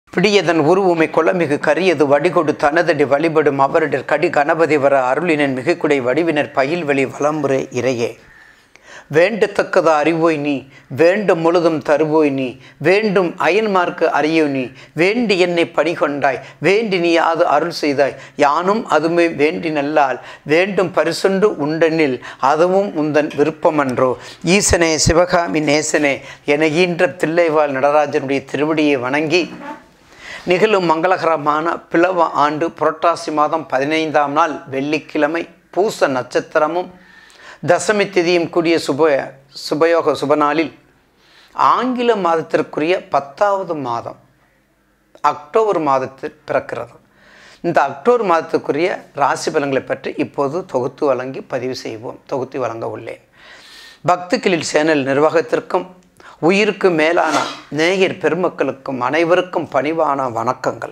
பிடியதன் உருவுமை கொலமிகு கரியது வடிகொடு தனதடி வழிபடும் அவரிடர் கடி கணபதி வர அருளினன் மிகுக்குடை வடிவினர் பயில்வெளி வளம்புரை இறையே வேண்டத்தக்கது அறிவோய் நீ வேண்டும் முழுதும் தருவோய் நீ வேண்டும் அயன்மார்க்கு அறியோ நீ வேண்டி என்னை பணி கொண்டாய் வேண்டி நீ அது அருள் செய்தாய் யானும் அதுமே வேண்டி நல்லால் வேண்டும் பரிசுண்டு உண்டனில் அதுவும் உந்தன் விருப்பமன்றோ ஈசனே சிவகாமி நேசனே என ஈன்ற தில்லைவாழ் நடராஜனுடைய திருவடியை வணங்கி நிகழும் மங்களகரமான பிளவ ஆண்டு புரட்டாசி மாதம் பதினைந்தாம் நாள் வெள்ளிக்கிழமை பூச நட்சத்திரமும் தசமி திதியும் கூடிய சுப சுபயோக சுபநாளில் ஆங்கில மாதத்திற்குரிய பத்தாவது மாதம் அக்டோபர் மாதத்தில் பிறக்கிறது இந்த அக்டோபர் மாதத்துக்குரிய ராசி பலன்களை பற்றி இப்போது தொகுத்து வழங்கி பதிவு செய்வோம் தொகுத்து வழங்க உள்ளேன் பக்திகளில் சேனல் நிர்வாகத்திற்கும் உயிருக்கு மேலான நேயர் பெருமக்களுக்கும் அனைவருக்கும் பணிவான வணக்கங்கள்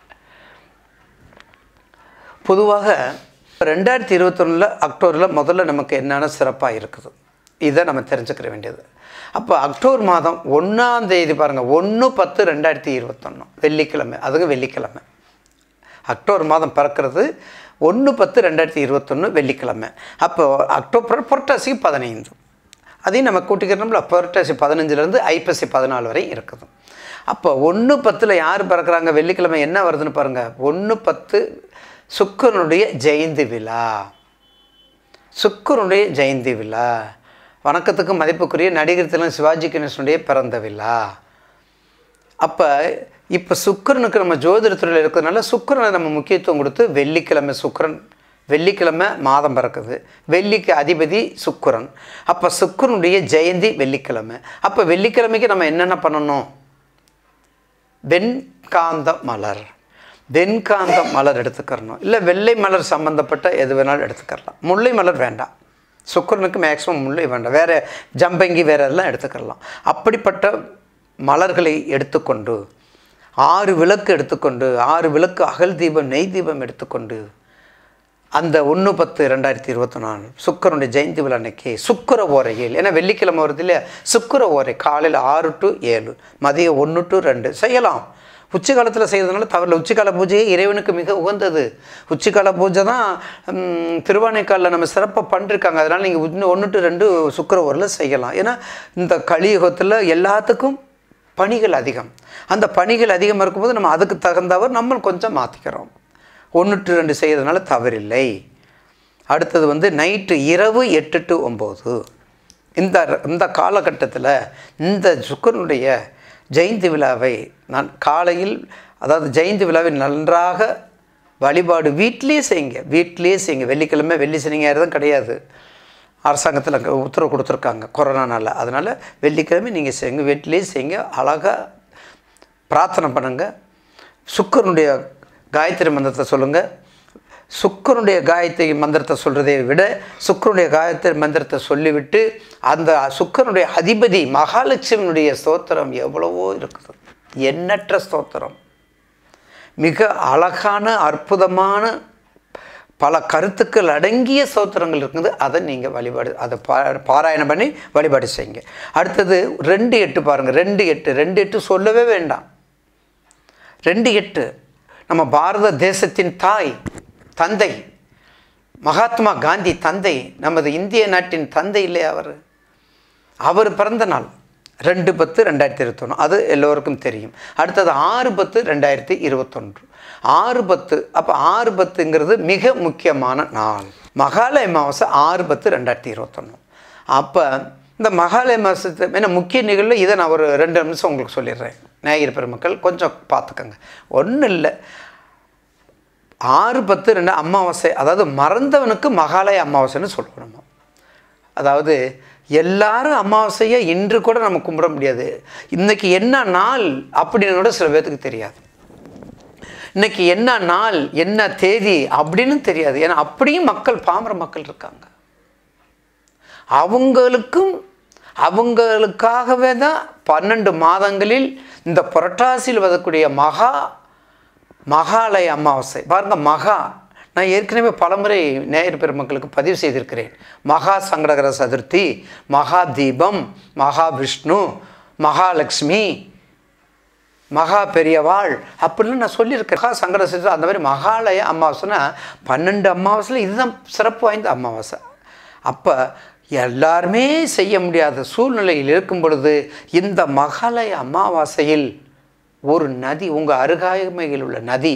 பொதுவாக ரெண்டாயிரத்தி இருபத்தொன்னில் அக்டோபரில் முதல்ல நமக்கு என்னென்ன சிறப்பாக இருக்குது இதை நம்ம தெரிஞ்சுக்கிற வேண்டியது அப்போ அக்டோபர் மாதம் ஒன்றாம் தேதி பாருங்கள் ஒன்று பத்து ரெண்டாயிரத்தி இருபத்தொன்று வெள்ளிக்கிழமை அதுக்கு வெள்ளிக்கிழமை அக்டோபர் மாதம் பிறக்கிறது ஒன்று பத்து ரெண்டாயிரத்தி இருபத்தொன்று வெள்ளிக்கிழமை அப்போ அக்டோபர் புரட்டாசி பதினைந்து அதையும் நம்ம கூட்டிக்கிறோம்ல புரட்டாசி பதினஞ்சுலேருந்து ஐப்பசி பதினாலு வரை இருக்குது அப்போ ஒன்று பத்தில் யார் பிறக்கிறாங்க வெள்ளிக்கிழமை என்ன வருதுன்னு பாருங்கள் ஒன்று பத்து சுக்கரனுடைய ஜெயந்தி விழா சுக்கரனுடைய ஜெயந்தி விழா வணக்கத்துக்கு மதிப்புக்குரிய நடிகர் திலகம் சிவாஜி கணேசனுடைய பிறந்த விழா அப்போ இப்போ சுக்கரனுக்கு நம்ம ஜோதிடத்துறையில் இருக்கிறதுனால சுக்கரனை நம்ம முக்கியத்துவம் கொடுத்து வெள்ளிக்கிழமை சுக்கரன் வெள்ளிக்கிழமை மாதம் பிறக்குது வெள்ளிக்கு அதிபதி சுக்கரன் அப்போ சுக்கரனுடைய ஜெயந்தி வெள்ளிக்கிழமை அப்போ வெள்ளிக்கிழமைக்கு நம்ம என்னென்ன பண்ணணும் வெண்காந்த மலர் வெண்காந்த மலர் எடுத்துக்கிறணும் இல்லை வெள்ளை மலர் சம்மந்தப்பட்ட எது வேணாலும் எடுத்துக்கலாம் முல்லை மலர் வேண்டாம் சுக்கரனுக்கு மேக்ஸிமம் முல்லை வேண்டாம் வேறு ஜம்பங்கி வேறு எல்லாம் எடுத்துக்கலாம் அப்படிப்பட்ட மலர்களை எடுத்துக்கொண்டு ஆறு விளக்கு எடுத்துக்கொண்டு ஆறு விளக்கு அகல் தீபம் நெய் தீபம் எடுத்துக்கொண்டு அந்த ஒன்று பத்து ரெண்டாயிரத்தி இருபத்தி நாலு சுக்கரனுடைய ஜெயந்தி விழா அன்னைக்கு சுக்கர ஓரையில் ஏன்னா வெள்ளிக்கிழமை வருது இல்லையா சுக்கர ஓரை காலையில் ஆறு டு ஏழு மதியம் ஒன்று டு ரெண்டு செய்யலாம் உச்சி காலத்தில் செய்கிறதுனால தவறில்ல உச்சிக்கால பூஜையே இறைவனுக்கு மிக உகந்தது உச்சிக்கால பூஜை தான் திருவானைக்காலில் நம்ம சிறப்பாக பண்ணிருக்காங்க அதனால் நீங்கள் இன்னும் ஒன்று டு ரெண்டு சுக்கர ஓரில் செய்யலாம் ஏன்னா இந்த கலியுகத்தில் எல்லாத்துக்கும் பணிகள் அதிகம் அந்த பணிகள் அதிகமாக இருக்கும்போது நம்ம அதுக்கு தகுந்தவர் நம்ம கொஞ்சம் மாற்றிக்கிறோம் ஒன்று டு ரெண்டு செய்கிறதுனால தவறில்லை அடுத்தது வந்து நைட்டு இரவு எட்டு டு ஒம்பது இந்த இந்த காலகட்டத்தில் இந்த சுக்கரனுடைய ஜெயந்தி விழாவை நான் காலையில் அதாவது ஜெயந்தி விழாவை நன்றாக வழிபாடு வீட்டிலேயே செய்யுங்க வீட்டிலேயே செய்யுங்க வெள்ளிக்கிழமை வெள்ளி சனி ஞாயிறு தான் கிடையாது அரசாங்கத்தில் உத்தரவு கொடுத்துருக்காங்க கொரோனானால் அதனால் வெள்ளிக்கிழமை நீங்கள் செய்யுங்க வீட்டிலேயே செய்யுங்க அழகாக பிரார்த்தனை பண்ணுங்கள் சுக்கரனுடைய காயத்ரி மந்திரத்தை சொல்லுங்கள் சுக்கரனுடைய காயத்ரி மந்திரத்தை சொல்கிறதை விட சுக்கரனுடைய காயத்ரி மந்திரத்தை சொல்லிவிட்டு அந்த சுக்கரனுடைய அதிபதி மகாலட்சுமியுடைய ஸ்தோத்திரம் எவ்வளவோ இருக்குது எண்ணற்ற ஸ்தோத்திரம் மிக அழகான அற்புதமான பல கருத்துக்கள் அடங்கிய ஸ்தோத்திரங்கள் இருக்குது அதை நீங்கள் வழிபாடு அதை பா பாராயணம் பண்ணி வழிபாடு செய்யுங்க அடுத்தது ரெண்டு எட்டு பாருங்கள் ரெண்டு எட்டு ரெண்டு எட்டு சொல்லவே வேண்டாம் ரெண்டு எட்டு நம்ம பாரத தேசத்தின் தாய் தந்தை மகாத்மா காந்தி தந்தை நமது இந்திய நாட்டின் தந்தை இல்லை அவர் அவர் பிறந்த நாள் ரெண்டு பத்து ரெண்டாயிரத்தி இருபத்தொன்று அது எல்லோருக்கும் தெரியும் அடுத்தது ஆறு பத்து ரெண்டாயிரத்தி இருபத்தொன்று ஆறு பத்து அப்போ ஆறு பத்துங்கிறது மிக முக்கியமான நாள் மகாலய அமாவாசை ஆறு பத்து ரெண்டாயிரத்தி இருபத்தொன்று அப்போ இந்த மகாலய மாதத்து ஏன்னா முக்கிய நிகழ்வு இதை நான் ஒரு ரெண்டு நிமிஷம் உங்களுக்கு சொல்லிடுறேன் நேயர் பெருமக்கள் கொஞ்சம் பார்த்துக்கோங்க ஒன்றும் இல்லை ஆறு பத்து ரெண்டு அமாவாசை அதாவது மறந்தவனுக்கு மகாலய அமாவாசைன்னு சொல்லுவோம் நம்ம அதாவது எல்லாரும் அமாவாசையை இன்று கூட நம்ம கும்பிட முடியாது இன்னைக்கு என்ன நாள் அப்படின்னு கூட சில பேர்த்துக்கு தெரியாது இன்னைக்கு என்ன நாள் என்ன தேதி அப்படின்னு தெரியாது ஏன்னா அப்படியும் மக்கள் பாமர மக்கள் இருக்காங்க அவங்களுக்கும் அவங்களுக்காகவே தான் பன்னெண்டு மாதங்களில் இந்த புரட்டாசியில் வரக்கூடிய மகா மகாலய அமாவாசை பாருங்க மகா நான் ஏற்கனவே பலமுறை நேயர் பெருமக்களுக்கு பதிவு செய்திருக்கிறேன் மகா சங்கடகர சதுர்த்தி மகா தீபம் மகா விஷ்ணு மகாலட்சுமி மகா பெரியவாள் அப்படின்னு நான் சொல்லியிருக்கேன் மகா சங்கர சதுர்த்தி அந்த மாதிரி மகாலய அமாவாசைனா பன்னெண்டு அமாவாசையில் இதுதான் சிறப்பு வாய்ந்த அமாவாசை அப்போ எல்லாருமே செய்ய முடியாத சூழ்நிலையில் இருக்கும் பொழுது இந்த மகாலய அமாவாசையில் ஒரு நதி உங்கள் அருகாமையில் உள்ள நதி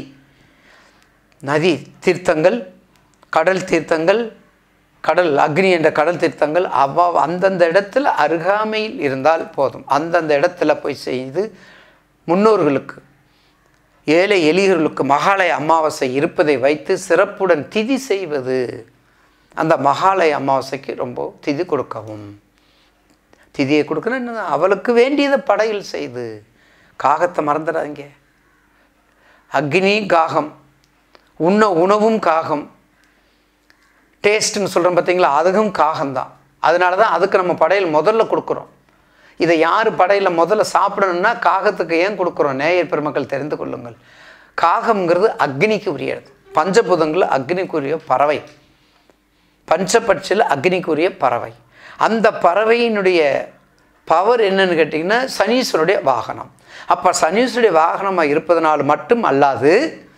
நதி தீர்த்தங்கள் கடல் தீர்த்தங்கள் கடல் அக்னி என்ற கடல் தீர்த்தங்கள் அவ்வா அந்தந்த இடத்துல அருகாமையில் இருந்தால் போதும் அந்தந்த இடத்துல போய் செய்து முன்னோர்களுக்கு ஏழை எளியர்களுக்கு மகாலய அமாவாசை இருப்பதை வைத்து சிறப்புடன் திதி செய்வது அந்த மகாலய அமாவாசைக்கு ரொம்ப திதி கொடுக்கவும் திதியை கொடுக்கணும் என்ன அவளுக்கு வேண்டியதை படையில் செய்து காகத்தை மறந்துடாதீங்க அக்னி காகம் உண்ண உணவும் காகம் டேஸ்ட்டுன்னு சொல்கிறோம் பார்த்தீங்களா அதுவும் காகம்தான் அதனால தான் அதுக்கு நம்ம படையல் முதல்ல கொடுக்குறோம் இதை யார் படையில் முதல்ல சாப்பிடணும்னா காகத்துக்கு ஏன் கொடுக்குறோம் நேயர் பெருமக்கள் தெரிந்து கொள்ளுங்கள் காகம்ங்கிறது அக்னிக்கு உரியது பஞ்சபூதங்களில் அக்னிக்குரிய பறவை பஞ்சபட்சியில் அக்னிக்குரிய பறவை அந்த பறவையினுடைய பவர் என்னன்னு கேட்டிங்கன்னா சனீஸ்வருடைய வாகனம் அப்போ சனீஸ்வருடைய வாகனமாக இருப்பதனால் மட்டும் அல்லாது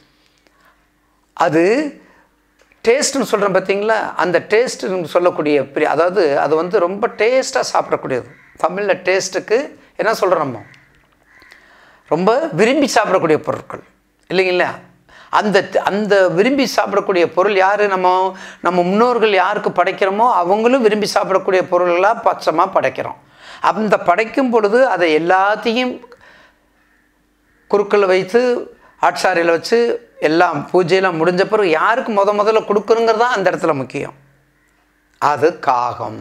அது டேஸ்ட்டுன்னு சொல்கிறேன் பார்த்தீங்களா அந்த டேஸ்ட்டுன்னு சொல்லக்கூடிய பிரி அதாவது அது வந்து ரொம்ப டேஸ்ட்டாக சாப்பிடக்கூடியது தமிழில் டேஸ்ட்டுக்கு என்ன சொல்கிறோம் நம்ம ரொம்ப விரும்பி சாப்பிடக்கூடிய பொருட்கள் இல்லைங்களா அந்த அந்த விரும்பி சாப்பிடக்கூடிய பொருள் யார் நம்ம நம்ம முன்னோர்கள் யாருக்கு படைக்கிறோமோ அவங்களும் விரும்பி சாப்பிடக்கூடிய பொருள்களாக பச்சமாக படைக்கிறோம் அந்த படைக்கும் பொழுது அதை எல்லாத்தையும் குறுக்கள் வைத்து ஆட்சாரியில் வச்சு எல்லாம் பூஜையெல்லாம் முடிஞ்ச பிறகு யாருக்கு முத முதல்ல கொடுக்குறங்கிறது தான் அந்த இடத்துல முக்கியம் அது காகம்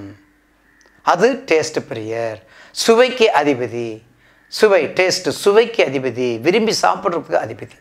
அது டேஸ்ட் பிரியர் சுவைக்கு அதிபதி சுவை டேஸ்ட் சுவைக்கு அதிபதி விரும்பி சாப்பிட்றதுக்கு அதிபதி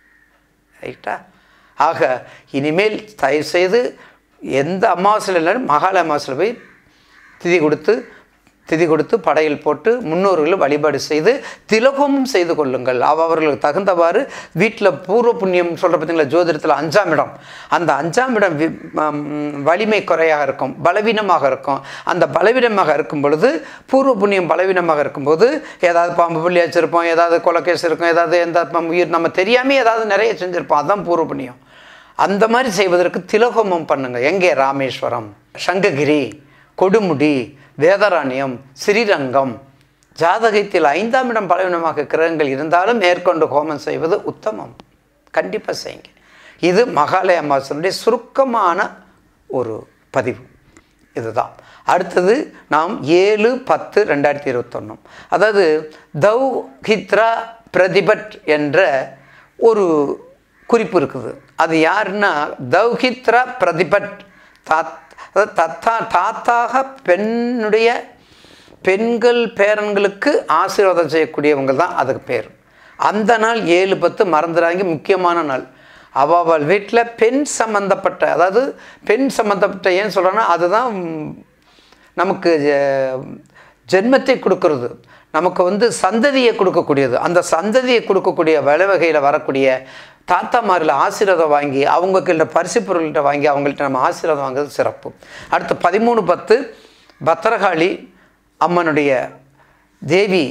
ரைட்டா ஆக இனிமேல் தயவு செய்து எந்த அமாவாசையில் இல்லைன்னு மகால அமாவாசையில் போய் திதி கொடுத்து திதி கொடுத்து படையல் போட்டு முன்னோர்களை வழிபாடு செய்து திலகமும் செய்து கொள்ளுங்கள் அவ அவர்களுக்கு தகுந்தவாறு வீட்டில் பூர்வ புண்ணியம் சொல்கிற பார்த்தீங்களா ஜோதிடத்தில் அஞ்சாம் இடம் அந்த அஞ்சாம் இடம் வி- ம், வலிமை குறையாக இருக்கும் பலவீனமாக இருக்கும் அந்த பலவீனமாக இருக்கும் பொழுது பூர்வ புண்ணியம் பலவீனமாக இருக்கும்போது ஏதாவது பாம்பு புள்ளி வச்சுருப்போம் ஏதாவது கொலக்கேஸ் இருக்கும் ஏதாவது எந்த பாம்பு உயிர் நம்ம தெரியாமே ஏதாவது நிறைய செஞ்சுருப்போம் அதுதான் பூர்வ புண்ணியம் அந்த மாதிரி செய்வதற்கு திலகோமம் பண்ணுங்க எங்கே ராமேஸ்வரம் சங்ககிரி கொடுமுடி வேதராணியம் ஸ்ரீரங்கம் ஜாதகத்தில் ஐந்தாம் இடம் பலவீனமாக கிரகங்கள் இருந்தாலும் மேற்கொண்டு ஹோமம் செய்வது உத்தமம் கண்டிப்பாக செய்யுங்க இது மகாலய அமாவாசனுடைய சுருக்கமான ஒரு பதிவு இதுதான் அடுத்தது நாம் ஏழு பத்து ரெண்டாயிரத்தி இருபத்தொன்னு அதாவது தௌஹித்ரா பிரதிபட் என்ற ஒரு குறிப்பு இருக்குது அது யாருன்னா தௌஹித்ரா பிரதிபட் தாத் அதாவது தத்தா தாத்தாக பெண்ணுடைய பெண்கள் பேரன்களுக்கு ஆசீர்வாதம் செய்யக்கூடியவங்க தான் அதுக்கு பேர் அந்த நாள் ஏழு பத்து மறந்துடாங்க முக்கியமான நாள் அவள் வீட்டில் பெண் சம்பந்தப்பட்ட அதாவது பெண் சம்பந்தப்பட்ட ஏன் சொல்கிறேன்னா அதுதான் ம், நமக்கு அஹ், ஜென்மத்தை கொடுக்கறது நமக்கு வந்து சந்ததியை கொடுக்கக்கூடியது அந்த சந்ததியை கொடுக்கக்கூடிய வலை வகையில் வரக்கூடிய தாத்தாமாரில் ஆசீர்வாதம் வாங்கி அவங்கக்கிட்ட பரிசு பொருள்கிட்ட வாங்கி அவங்கள்ட்ட நம்ம ஆசீர்வாதம் வாங்குறது சிறப்பு அடுத்து பதிமூணு பத்து பத்திரகாளி அம்மனுடைய தேவி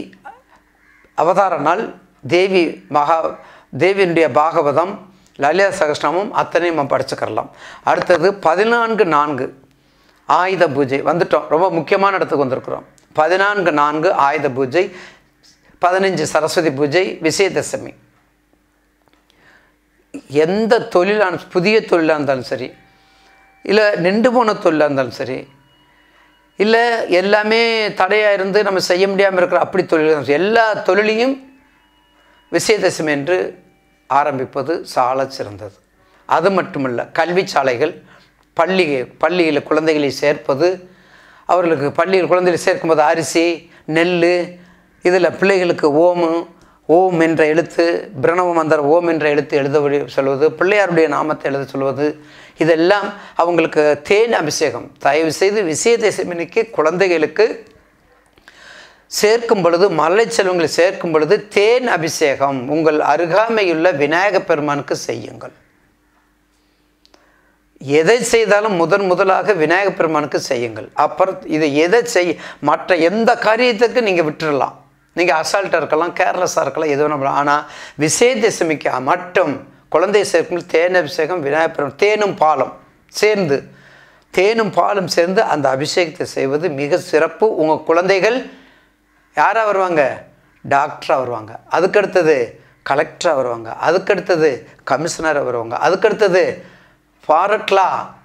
அவதார நாள் தேவி மகா தேவியினுடைய பாகவதம் லலிதா சகஸ்நாமம் அத்தனையும் நம்ம படிச்சுக்கிறலாம் அடுத்தது பதினான்கு நான்கு ஆயுத பூஜை வந்துட்டோம் ரொம்ப முக்கியமான இடத்துக்கு வந்திருக்கிறோம் பதினான்கு நான்கு ஆயுத பூஜை பதினஞ்சு சரஸ்வதி பூஜை விஜயதசமி எந்த தொழிலான புதிய தொழிலாக இருந்தாலும் சரி இல்லை நின்று போன தொழிலாக இருந்தாலும் சரி இல்லை எல்லாமே தடையாக இருந்து நம்ம செய்ய முடியாமல் இருக்கிற அப்படி தொழில் எல்லா தொழிலையும் விசயதசமி என்று ஆரம்பிப்பது சால சிறந்தது அது மட்டுமல்ல கல்வி சாலைகள் பள்ளி பள்ளியில் குழந்தைகளை சேர்ப்பது அவர்களுக்கு பள்ளியில் குழந்தைகளை சேர்க்கும்போது அரிசி நெல் இதில் பிள்ளைகளுக்கு ஓமு ஓம் என்ற எழுத்து பிரணவ மந்திர ஓம் என்ற எழுத்து எழுத சொல்வது பிள்ளையாருடைய நாமத்தை எழுத சொல்வது இதெல்லாம் அவங்களுக்கு தேன் அபிஷேகம் தயவு செய்து விசயதசமினிக்கு குழந்தைகளுக்கு சேர்க்கும் பொழுது மலை செல்வங்களை சேர்க்கும் பொழுது தேன் அபிஷேகம் உங்கள் அருகாமையுள்ள விநாயகப் பெருமானுக்கு செய்யுங்கள் எதை செய்தாலும் முதன் முதலாக விநாயகப் பெருமானுக்கு செய்யுங்கள் அப்புறம் இதை எதை செய் மற்ற எந்த காரியத்துக்கு நீங்கள் விட்டுறலாம் நீங்கள் அசால்ட்டாக இருக்கலாம் கேர்லெஸ்ஸாக இருக்கலாம் எது வேணால் ஆனால் விசேதசமிக்கு மட்டும் குழந்தை சேர்க்கும் தேன் அபிஷேகம் விநாயகர் தேனும் பாலும் சேர்ந்து தேனும் பாலும் சேர்ந்து அந்த அபிஷேகத்தை செய்வது மிக சிறப்பு உங்கள் குழந்தைகள் யாராக வருவாங்க டாக்டராக வருவாங்க அதுக்கடுத்தது கலெக்டராக வருவாங்க அதுக்கடுத்தது கமிஷனராக வருவாங்க அதுக்கடுத்தது ஃபாரட்லா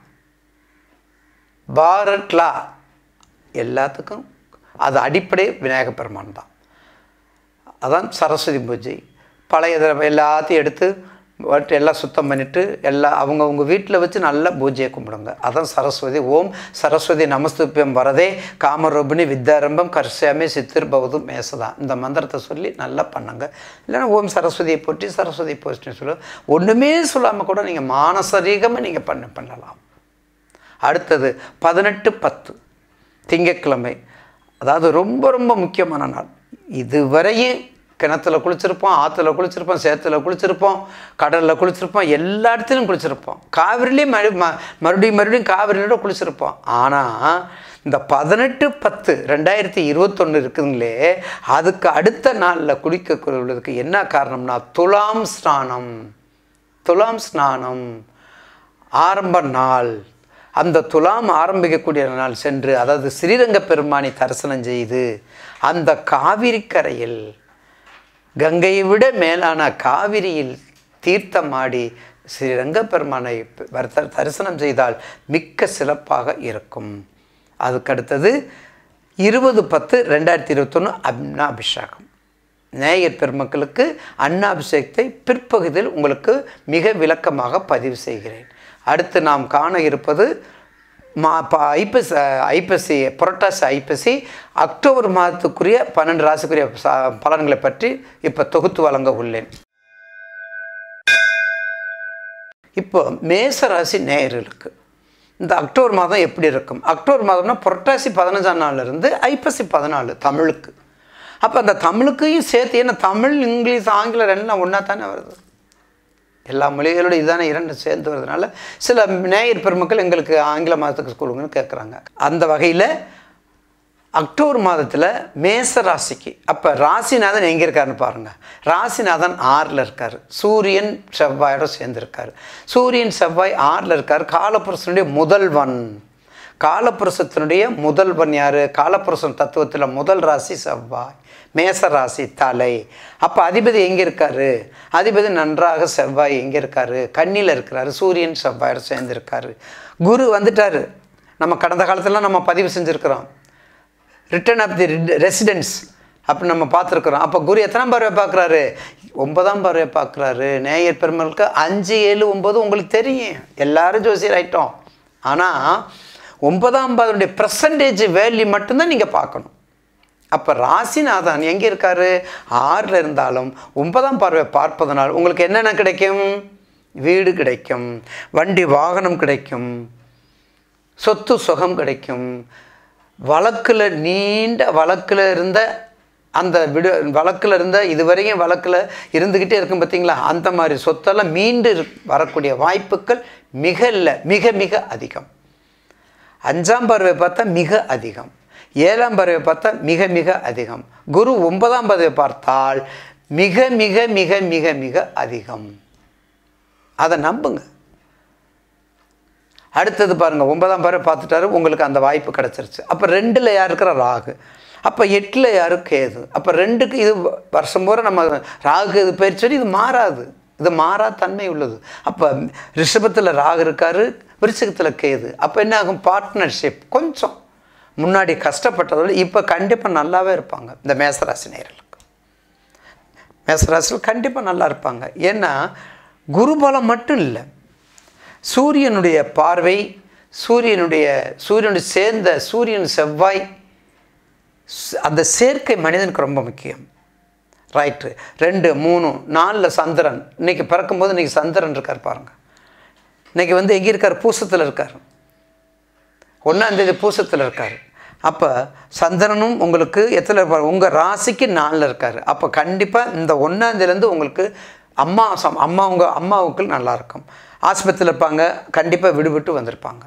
பாரட்லா எல்லாத்துக்கும் அது அடிப்படை விநாயக பெருமான் தான் அதான் சரஸ்வதி பூஜை பழைய தடவை எல்லாத்தையும் எடுத்து வட்டு எல்லாம் சுத்தம் பண்ணிவிட்டு எல்லாம் அவங்கவுங்க வீட்டில் வச்சு நல்லா பூஜையை கும்பிடுங்க அதான் சரஸ்வதி ஓம் சரஸ்வதி நமஸ்துபியம் வரதே காமரூபிணி வித்யாரம்பம் கர்ஷாமி சித்திர் பவதும் மேசதான் இந்த மந்திரத்தை சொல்லி நல்லா பண்ணுங்க இல்லைன்னா ஓம் சரஸ்வதியை போற்றி சரஸ்வதி போற்றின்னு சொல்லு ஒன்றுமே சொல்லாமல் கூட நீங்கள் மானசரீகமாக நீங்கள் பண்ண பண்ணலாம் அடுத்தது பதினெட்டு பத்து திங்கட்கிழமை அதாவது ரொம்ப ரொம்ப முக்கியமான நாள் இதுவரையும் கிணத்துல குளிச்சிருப்போம் ஆற்றுல குளிச்சிருப்போம் சேத்துல குளிச்சிருப்போம் கடலில் குளிச்சிருப்போம் எல்லா இடத்துலையும் குளிச்சிருப்போம் காவிரிலேயும் மறு ம மறுபடியும் மறுபடியும் காவிரியோட குளிச்சிருப்போம் ஆனால் இந்த பதினெட்டு பத்து ரெண்டாயிரத்தி இருபத்தொன்று இருக்குதுங்களே அதுக்கு அடுத்த நாளில் குளிக்க கொள்வதற்கு என்ன காரணம்னா துலாம் ஸ்நானம் துலாம் ஸ்நானம் ஆரம்ப நாள் அந்த துலாம் ஆரம்பிக்கக்கூடிய நாள் சென்று அதாவது ஸ்ரீரங்க பெருமானை தரிசனம் செய்து அந்த காவிரி கரையில் கங்கையை விட மேலான காவிரியில் தீர்த்தமாடி ஸ்ரீரங்க பெருமானை வர- தரிசனம் செய்தால் மிக்க சிறப்பாக இருக்கும் அதுக்கடுத்தது இருபது பத்து ரெண்டாயிரத்தி இருபத்தொன்று அன்னாபிஷேகம் நேயர் பெருமக்களுக்கு அன்னாபிஷேகத்தை பிற்பகுதியில் உங்களுக்கு மிக விளக்கமாக பதிவு செய்கிறேன் அடுத்து நாம் காண இருப்பது மா ப ஐப்பசி ஐப்பசி புரட்டாசி ஐப்பசி அக்டோபர் மாதத்துக்குரிய பன்னெண்டு ராசிக்குரிய ச- பலன்களை பற்றி இப்போ தொகுத்து வழங்க உள்ளேன் இப்போ மேச ராசி நேயர்களுக்கு இந்த அக்டோபர் மாதம் எப்படி இருக்கும் அக்டோபர் மாதம்னா புரட்டாசி பதினஞ்சாம் நாள்ல இருந்து ஐப்பசி பதினாலு தமிழுக்கு அப்போ அந்த தமிழுக்கையும் சேர்த்து ஏன்னா தமிழ் இங்கிலீஷ் ஆங்கிலம் ரெண்டும் ஒன்றா தானே வருது எல்லா மொழிகளோட இதுதானே இரண்டு சேர்ந்து வருதுனால சில நேயர் பெருமக்கள் எங்களுக்கு ஆங்கில மாதத்துக்கு கொடுங்கன்னு கேட்குறாங்க அந்த வகையில் அக்டோபர் மாதத்தில் மேச ராசிக்கு அப்போ ராசிநாதன் எங்கே இருக்காருன்னு பாருங்கள் ராசிநாதன் ஆறில் இருக்கார் சூரியன் செவ்வாயோட சேர்ந்துருக்கார் சூரியன் செவ்வாய் ஆறில் இருக்கார் காலப்புருஷனுடைய முதல்வன் காலப்புருஷத்தினுடைய முதல்வன் யார் காலப்புருஷன் தத்துவத்தில் முதல் ராசி செவ்வாய் மேச ராசி தலை அப்போ அதிபதி எங்கே இருக்காரு அதிபதி நன்றாக செவ்வாய் எங்கே இருக்காரு கண்ணியில் இருக்கிறாரு சூரியன் செவ்வாயோட சேர்ந்துருக்காரு குரு வந்துட்டாரு நம்ம கடந்த காலத்துலலாம் நம்ம பதிவு செஞ்சுருக்கிறோம் ரிட்டர்ன் ஆஃப் தி ரெசிடென்ஸ் அப்படி நம்ம பார்த்துருக்குறோம் அப்போ குரு எத்தனாம் பார்வை பார்க்குறாரு ஒன்பதாம் பார்வை பார்க்குறாரு நேயர் பெருமளுக்கு அஞ்சு ஏழு ஒம்பது உங்களுக்கு தெரியும் எல்லாரும் ஜோசியர் ஆயிட்டோம் ஆனால் ஒன்பதாம் பார்வையுடைய பர்சன்டேஜ் வேல்யூ மட்டும்தான் நீங்கள் பார்க்கணும் அப்போ ராசிநாதன் எங்கே இருக்காரு ஆறில் இருந்தாலும் ஒன்பதாம் பார்வை பார்ப்பதனால் உங்களுக்கு என்னென்ன கிடைக்கும் வீடு கிடைக்கும் வண்டி வாகனம் கிடைக்கும் சொத்து சுகம் கிடைக்கும் வழக்கில் நீண்ட வழக்கில் இருந்த அந்த விடு வழக்கில் இருந்த இதுவரையும் வழக்கில் இருந்துக்கிட்டே இருக்கும் பார்த்தீங்களா அந்த மாதிரி சொத்தெல்லாம் மீண்டு இரு- வரக்கூடிய வாய்ப்புகள் மிக இல்லை மிக மிக அதிகம் அஞ்சாம் பார்வை பார்த்தா மிக அதிகம் ஏழாம் பார்வை பார்த்தா மிக மிக அதிகம் குரு ஒன்பதாம் பார்வை பார்த்தால் மிக மிக மிக மிக மிக அதிகம் அதை நம்புங்க அடுத்தது பாருங்கள் ஒன்பதாம் பார்வை பார்த்துட்டாரு உங்களுக்கு அந்த வாய்ப்பு கிடச்சிருச்சு அப்போ ரெண்டில் யார் இருக்கிற ராகு அப்போ எட்டில் யாரு கேது அப்போ ரெண்டுக்கு இது வருஷம் பூரா நம்ம ராகு இது பயிற்சி சொல்லி இது மாறாது இது மாறா தன்மை உள்ளது அப்போ ரிஷபத்தில் ராகு இருக்காரு விருச்சிகத்தில் கேது அப்போ என்ன ஆகும் பார்ட்னர்ஷிப் கொஞ்சம் முன்னாடி கஷ்டப்பட்டதோட இப்போ கண்டிப்பாக நல்லாவே இருப்பாங்க இந்த மேசராசி நேயர்களுக்கு மேசராசியில் கண்டிப்பாக நல்லா இருப்பாங்க ஏன்னா குருபலம் மட்டும் இல்லை சூரியனுடைய பார்வை சூரியனுடைய சூரியனுடைய சேர்ந்த சூரியன் செவ்வாய் ஸ்- அந்த சேர்க்கை மனிதனுக்கு ரொம்ப முக்கியம் ரைட்டு ரெண்டு மூணு நாலில் சந்திரன் இன்னைக்கு பிறக்கும்போது இன்னைக்கு சந்திரன் இருக்கார் பாருங்க இன்னைக்கு வந்து எங்கே இருக்கார் பூசத்தில் இருக்கார் ஒன்றாந்தேதி பூசத்தில் இருக்கார் அப்போ சந்திரனும் உங்களுக்கு எத்தனை இருப்பார் உங்கள் ராசிக்கு நாலில் இருக்கார் அப்போ கண்டிப்பாக இந்த ஒன்றாந்தேதிலேருந்து உங்களுக்கு அம்மா சம் அம்மா உங்கள் அம்மாவுக்கு நல்லா இருக்கும் ஆஸ்பத்திரியில் இருப்பாங்க கண்டிப்பாக விடுபட்டு வந்திருப்பாங்க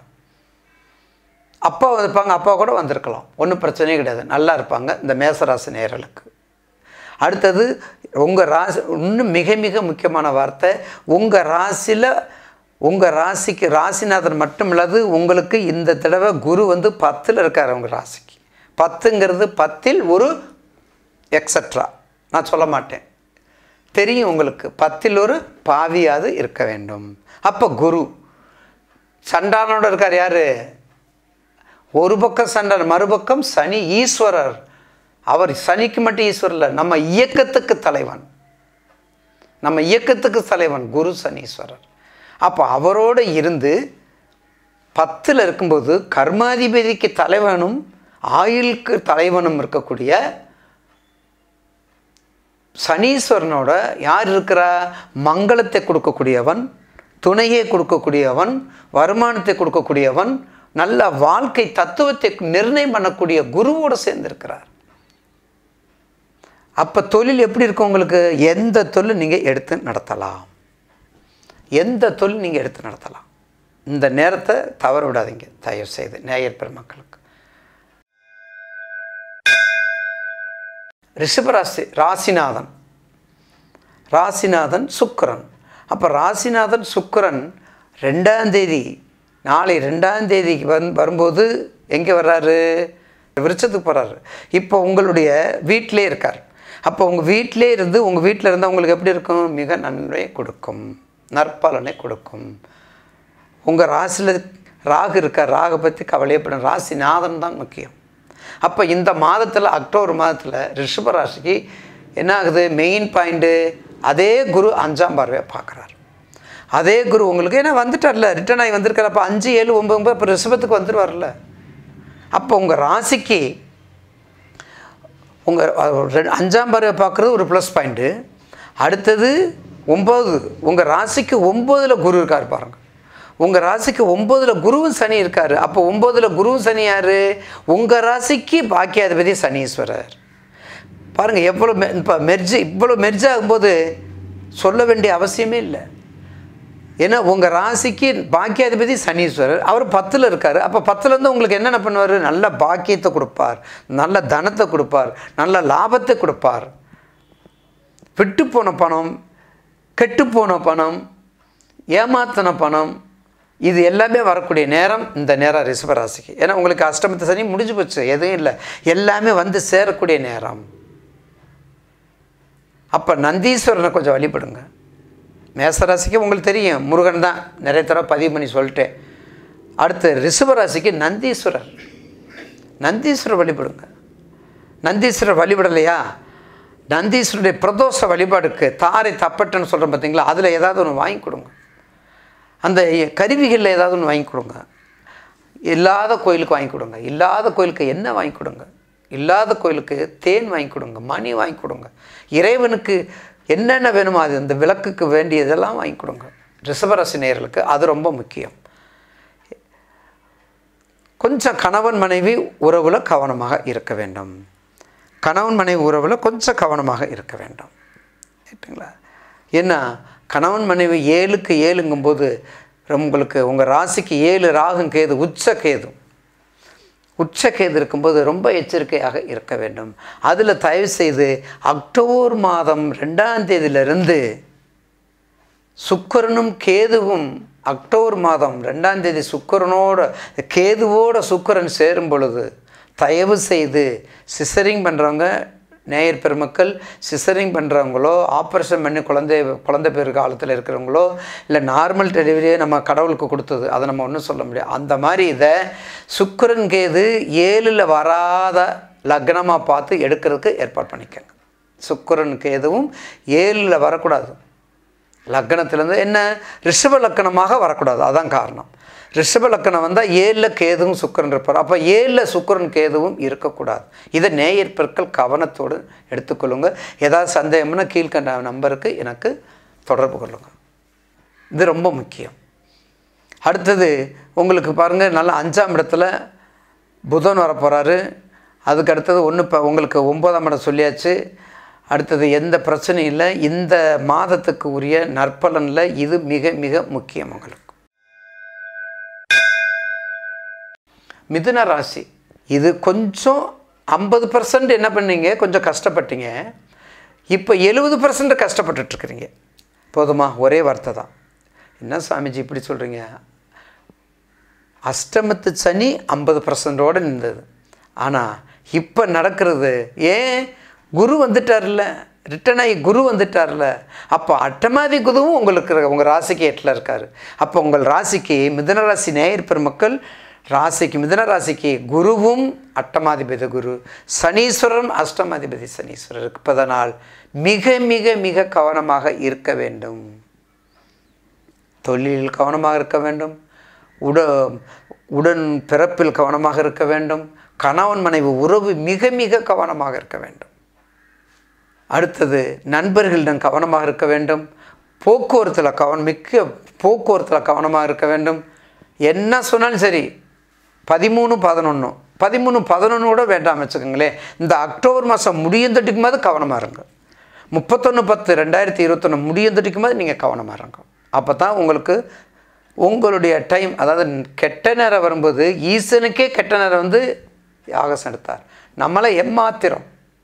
அப்பா இருப்பாங்க அப்பா கூட வந்திருக்கலாம் ஒன்றும் பிரச்சனையே கிடையாது நல்லா இருப்பாங்க இந்த மேசராசி நேயர்களுக்கு அடுத்தது உங்கள் ராசி இன்னும் மிக மிக முக்கியமான வார்த்தை உங்கள் ராசியில் உங்கள் ராசிக்கு ராசிநாதன் மட்டும் இல்லாது உங்களுக்கு இந்த தடவை குரு வந்து பத்தில் இருக்கார் உங்கள் ராசிக்கு பத்துங்கிறது பத்தில் ஒரு எக்ஸட்ரா நான் சொல்ல மாட்டேன் தெரியும் உங்களுக்கு பத்தில் ஒரு பாவியாவது இருக்க வேண்டும் அப்போ குரு சண்டானோட இருக்கார் யார் ஒரு பக்கம் சண்டான் மறுபக்கம் சனி ஈஸ்வரர் அவர் சனிக்கு மட்டும் ஈஸ்வரர் இல்லை நம்ம இயக்கத்துக்கு தலைவன் நம்ம இயக்கத்துக்கு தலைவன் குரு சனீஸ்வரர் அப்போ அவரோடு இருந்து பத்தில் இருக்கும்போது கர்மாதிபதிக்கு தலைவனும் ஆயுளுக்கு தலைவனும் இருக்கக்கூடிய சனீஸ்வரனோட யார் இருக்கிறா மங்களத்தை கொடுக்கக்கூடியவன் துணையை கொடுக்கக்கூடியவன் வருமானத்தை கொடுக்கக்கூடியவன் நல்ல வாழ்க்கை தத்துவத்தை நிர்ணயம் பண்ணக்கூடிய குருவோடு சேர்ந்திருக்கிறார் அப்போ தொழில் எப்படி இருக்கும் உங்களுக்கு எந்த தொழில் நீங்கள் எடுத்து நடத்தலாம் எந்த தொழில் நீங்கள் எடுத்து நடத்தலாம் இந்த நேரத்தை தவற விடாதீங்க தயவு செய்து நேயர் பெருமக்களுக்கு ரிஷபராசி ராசிநாதன் ராசிநாதன் சுக்கிரன் அப்போ ராசிநாதன் சுக்கிரன் ரெண்டாம் தேதி நாளை ரெண்டாம் தேதிக்கு வந் வரும்போது எங்கே வர்றாரு விருச்சத்துக்கு போகிறாரு இப்போ உங்களுடைய வீட்டிலே இருக்கார் அப்போ உங்கள் வீட்டிலே இருந்து உங்கள் வீட்டில் இருந்தால் உங்களுக்கு எப்படி இருக்கும் மிக நன்மை கொடுக்கும் நற்பலனை கொடுக்கும் உங்கள் ராசியில் ராகு இருக்கார் ராகை பற்றி கவலையப்படும் ராசிநாதன் தான் முக்கியம் அப்போ இந்த மாதத்தில் அக்டோபர் மாதத்தில் ரிஷப ராசிக்கு என்ன ஆகுது மெயின் பாயிண்ட்டு அதே குரு அஞ்சாம் பார்வையை பார்க்குறாரு அதே குரு உங்களுக்கு ஏன்னா வந்துட்டார்ல ரிட்டர்ன் ஆகி வந்திருக்காரு அப்போ அஞ்சு ஏழு ஒம்பது ஒம்பது அப்போ ரிஷபத்துக்கு வந்துடுவார்ல அப்போ உங்கள் ராசிக்கு உங்கள் அஞ்சாம் பார்வை பார்க்குறது ஒரு ப்ளஸ் பாயிண்ட்டு அடுத்தது ஒம்பது உங்கள் ராசிக்கு ஒம்போதில் குரு இருக்கார் பாருங்கள் உங்கள் ராசிக்கு ஒம்போதில் குருவும் சனி இருக்கார் அப்போ ஒம்போதில் குருவும் சனி யார் உங்கள் ராசிக்கு பாக்கியாதிபதி சனீஸ்வரர் பாருங்கள் எவ்வளோ மெ இப்போ மெர்ஜி இவ்வளோ மெர்ஜ் ஆகும்போது சொல்ல வேண்டிய அவசியமே இல்லை ஏன்னா உங்கள் ராசிக்கு பாக்கியாதிபதி சனீஸ்வரர் அவர் பத்தில் இருக்கார் அப்போ பத்துலேருந்து உங்களுக்கு என்னென்ன பண்ணுவார் நல்ல பாக்கியத்தை கொடுப்பார் நல்ல தனத்தை கொடுப்பார் நல்ல லாபத்தை கொடுப்பார் விட்டு போன பணம் கெட்டுப்போன பணம் ஏமாத்தின பணம் இது எல்லாமே வரக்கூடிய நேரம் இந்த நேரம் ரிஷபராசிக்கு ஏன்னா உங்களுக்கு அஷ்டமத்து சனி முடிஞ்சு போச்சு எதுவும் இல்லை எல்லாமே வந்து சேரக்கூடிய நேரம் அப்போ நந்தீஸ்வரனை கொஞ்சம் வழிபடுங்க மேசராசிக்கு உங்களுக்கு தெரியும் முருகன் தான் நிறைய தடவை பதிவு பண்ணி சொல்லிட்டேன் அடுத்து ரிஷபராசிக்கு நந்தீஸ்வரர் நந்தீஸ்வரர் வழிபடுங்க நந்தீஸ்வரர் வழிபடலையா நந்தீஸ்வருடைய பிரதோஷ வழிபாடுக்கு தாரை தப்பட்டுன்னு சொல்கிறோம் பார்த்தீங்களா அதில் ஏதாவது ஒன்று வாங்கி கொடுங்க அந்த கருவிகளில் ஏதாவது ஒன்று வாங்கி கொடுங்க இல்லாத கோயிலுக்கு வாங்கி கொடுங்க இல்லாத கோயிலுக்கு என்ன வாங்கி கொடுங்க இல்லாத கோயிலுக்கு தேன் வாங்கி கொடுங்க மணி வாங்கி கொடுங்க இறைவனுக்கு என்னென்ன வேணுமோ அது அந்த விளக்குக்கு வேண்டியதெல்லாம் வாங்கி கொடுங்க ரிஷபராசி நேயர்களுக்கு அது ரொம்ப முக்கியம் கொஞ்சம் கணவன் மனைவி உறவில் கவனமாக இருக்க வேண்டும் கணவன் மனைவி உறவில் கொஞ்சம் கவனமாக இருக்க வேண்டும் ரைட்டுங்களா ஏன்னா கணவன் மனைவி ஏழுக்கு ஏழுங்கும்போது உங்களுக்கு உங்கள் ராசிக்கு ஏழு ராகும் கேது உச்ச கேது உச்ச கேது இருக்கும்போது ரொம்ப எச்சரிக்கையாக இருக்க வேண்டும் அதில் தயவு செய்து அக்டோபர் மாதம் ரெண்டாம் தேதியிலிருந்து சுக்கரனும் கேதுவும் அக்டோபர் மாதம் ரெண்டாம் தேதி சுக்கரனோட கேதுவோட சுக்கரன் சேரும் பொழுது தயவு செய்து சிசரிங் பண்ணுறவங்க நேயர் பெருமக்கள் சிசரிங் பண்ணுறவங்களோ ஆப்ரேஷன் பண்ணி குழந்தை குழந்தை பேர் காலத்தில் இருக்கிறவங்களோ இல்லை நார்மல் டெலிவரியே நம்ம கடவுளுக்கு கொடுத்தது அதை நம்ம ஒன்றும் சொல்ல முடியாது அந்த மாதிரி இதை சுக்கரன் கேது ஏழில் வராத லக்னமாக பார்த்து எடுக்கிறதுக்கு ஏற்பாடு பண்ணிக்கோங்க சுக்கரன் கேதுவும் ஏழில் வரக்கூடாது லக்கணத்திலேருந்து என்ன ரிஷப லக்கணமாக வரக்கூடாது அதான் காரணம் ரிஷப லக்கணம் வந்தால் ஏழில் கேதுவும் சுக்கரன் இருப்பார் அப்போ ஏழில் சுக்கரன் கேதுவும் இருக்கக்கூடாது இதை நேயர் பெருக்கள் கவனத்தோடு எடுத்துக்கொள்ளுங்க ஏதாவது சந்தேகம்னா கீழ்கண்ட நம்பருக்கு எனக்கு தொடர்பு கொள்ளுங்கள் இது ரொம்ப முக்கியம் அடுத்தது உங்களுக்கு பாருங்கள் நல்லா அஞ்சாம் இடத்துல புதன் வரப்போகிறாரு அதுக்கு அடுத்தது ஒன்று இப்போ உங்களுக்கு ஒன்பதாம் இடம் சொல்லியாச்சு அடுத்தது எந்த பிரச்சனையும் இல்லை இந்த மாதத்துக்கு உரிய நற்பலனில் இது மிக மிக முக்கியம் உங்களுக்கு மிதுன ராசி இது கொஞ்சம் ஐம்பது பர்சன்ட் என்ன பண்ணீங்க கொஞ்சம் கஷ்டப்பட்டீங்க இப்போ எழுபது பர்சன்ட் கஷ்டப்பட்டுட்ருக்குறீங்க போதுமா ஒரே வார்த்தை தான் என்ன சாமிஜி இப்படி சொல்கிறீங்க அஷ்டமத்து சனி ஐம்பது பர்சன்டோடு நின்றது ஆனால் இப்போ நடக்கிறது ஏன் குரு வந்துட்டார்ல ரிட்டன் ஆகி குரு வந்துட்டார்ல அப்போ அட்டமாதி குருவும் உங்களுக்கு உங்கள் ராசிக்கு எட்டில் இருக்கார் அப்போ உங்கள் ராசிக்கு மிதன ராசி நேயர் பெருமக்கள் ராசிக்கு மிதன ராசிக்கு குருவும் அட்டமாதிபதி குரு சனீஸ்வரரும் அஷ்டமாதிபதி சனீஸ்வரர் இருப்பதனால் மிக மிக மிக கவனமாக இருக்க வேண்டும் தொழிலில் கவனமாக இருக்க வேண்டும் உட உடன் பிறப்பில் கவனமாக இருக்க வேண்டும் கணவன் மனைவி உறவு மிக மிக கவனமாக இருக்க வேண்டும் அடுத்தது நண்பர்களிடம் கவனமாக இருக்க வேண்டும் போக்குவரத்தில் கவனம் மிக்க போக்குவரத்தில் கவனமாக இருக்க வேண்டும் என்ன சொன்னாலும் சரி பதிமூணு பதினொன்று பதிமூணு பதினொன்று கூட வேண்டாம் வச்சுக்கோங்களேன் இந்த அக்டோபர் மாதம் முடியும் தட்டிக்கும் போது கவனமாக இருங்க முப்பத்தொன்று பத்து ரெண்டாயிரத்தி இருபத்தொன்று முடியும் தட்டிக்கும் போது நீங்கள் கவனமாக இருங்க அப்போ தான் உங்களுக்கு உங்களுடைய டைம் அதாவது கெட்ட நேரம் வரும்போது ஈசனுக்கே கெட்ட நேரம் வந்து யாகசம் எடுத்தார் நம்மளை எம்மாத்திரம்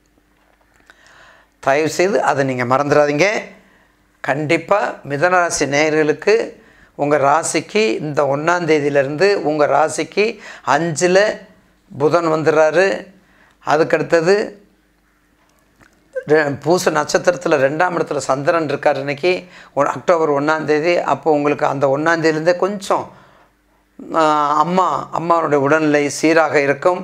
தயவு செய்து அதை நீங்கள் மறந்துடாதீங்க கண்டிப்பாக மிதனராசி நேயர்களுக்கு உங்கள் ராசிக்கு இந்த ஒன்றாந்தேதியிலேருந்து உங்கள் ராசிக்கு அஞ்சில் புதன் வந்துடுறாரு அதுக்கடுத்தது ரெ- பூச நட்சத்திரத்தில் ரெண்டாம் இடத்துல சந்திரன் இருக்கார் இன்னைக்கு ஒ- அக்டோபர் ஒன்றாந்தேதி அப்போ உங்களுக்கு அந்த ஒன்றாந்தேதியிலேருந்தே கொஞ்சம் ஆஹ், அம்மா அம்மாவுடைய உடல்நிலை சீராக இருக்கும்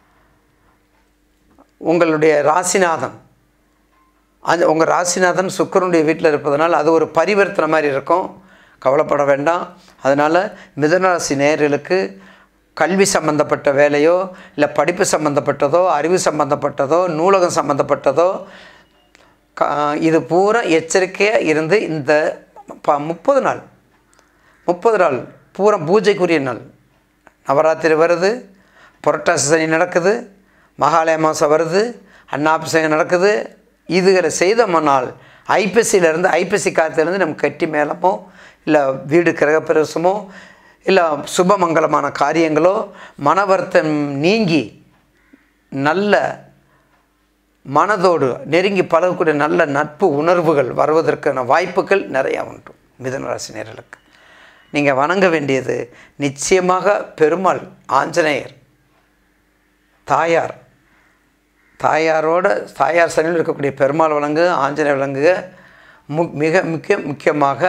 உங்களுடைய ராசிநாதன் அந்த உங்கள் ராசிநாதன் சுக்கிரனுடைய வீட்டில் இருப்பதனால் அது ஒரு பரிவர்த்தனை மாதிரி இருக்கும் கவலைப்பட வேண்டாம் அதனால் மிதனராசி நேயர்களுக்கு கல்வி சம்பந்தப்பட்ட வேலையோ இல்லை படிப்பு சம்பந்தப்பட்டதோ அறிவு சம்பந்தப்பட்டதோ நூலகம் சம்பந்தப்பட்டதோ க இது பூரா எச்சரிக்கையாக இருந்து இந்த ப முப்பது நாள் முப்பது நாள் பூரா பூஜைக்குரிய நாள் நவராத்திரி வருது புரட்டாசி சனி நடக்குது மகாலய மாதம் வருது அன்னாபிஷேகம் நடக்குது இதுகளை செய்தோம்னால் ஐப்பசியிலேருந்து ஐப்பசி காலத்துலேருந்து நம்ம கட்டி மேலமோ இல்லை வீடு கிரகப்பிரவேசமோ இல்லை சுபமங்கலமான காரியங்களோ மன வருத்தம் நீங்கி நல்ல மனதோடு நெருங்கி பழகக்கூடிய நல்ல நட்பு உணர்வுகள் வருவதற்கான வாய்ப்புகள் நிறையா உண்டு மிதுனராசி நேர்களுக்கு நீங்கள் வணங்க வேண்டியது நிச்சயமாக பெருமாள் ஆஞ்சநேயர் தாயார் தாயாரோட தாயார் சனியில் இருக்கக்கூடிய பெருமாள் வழங்கு ஆஞ்சநேயர் வழங்குக மு மிக முக்கிய முக்கியமாக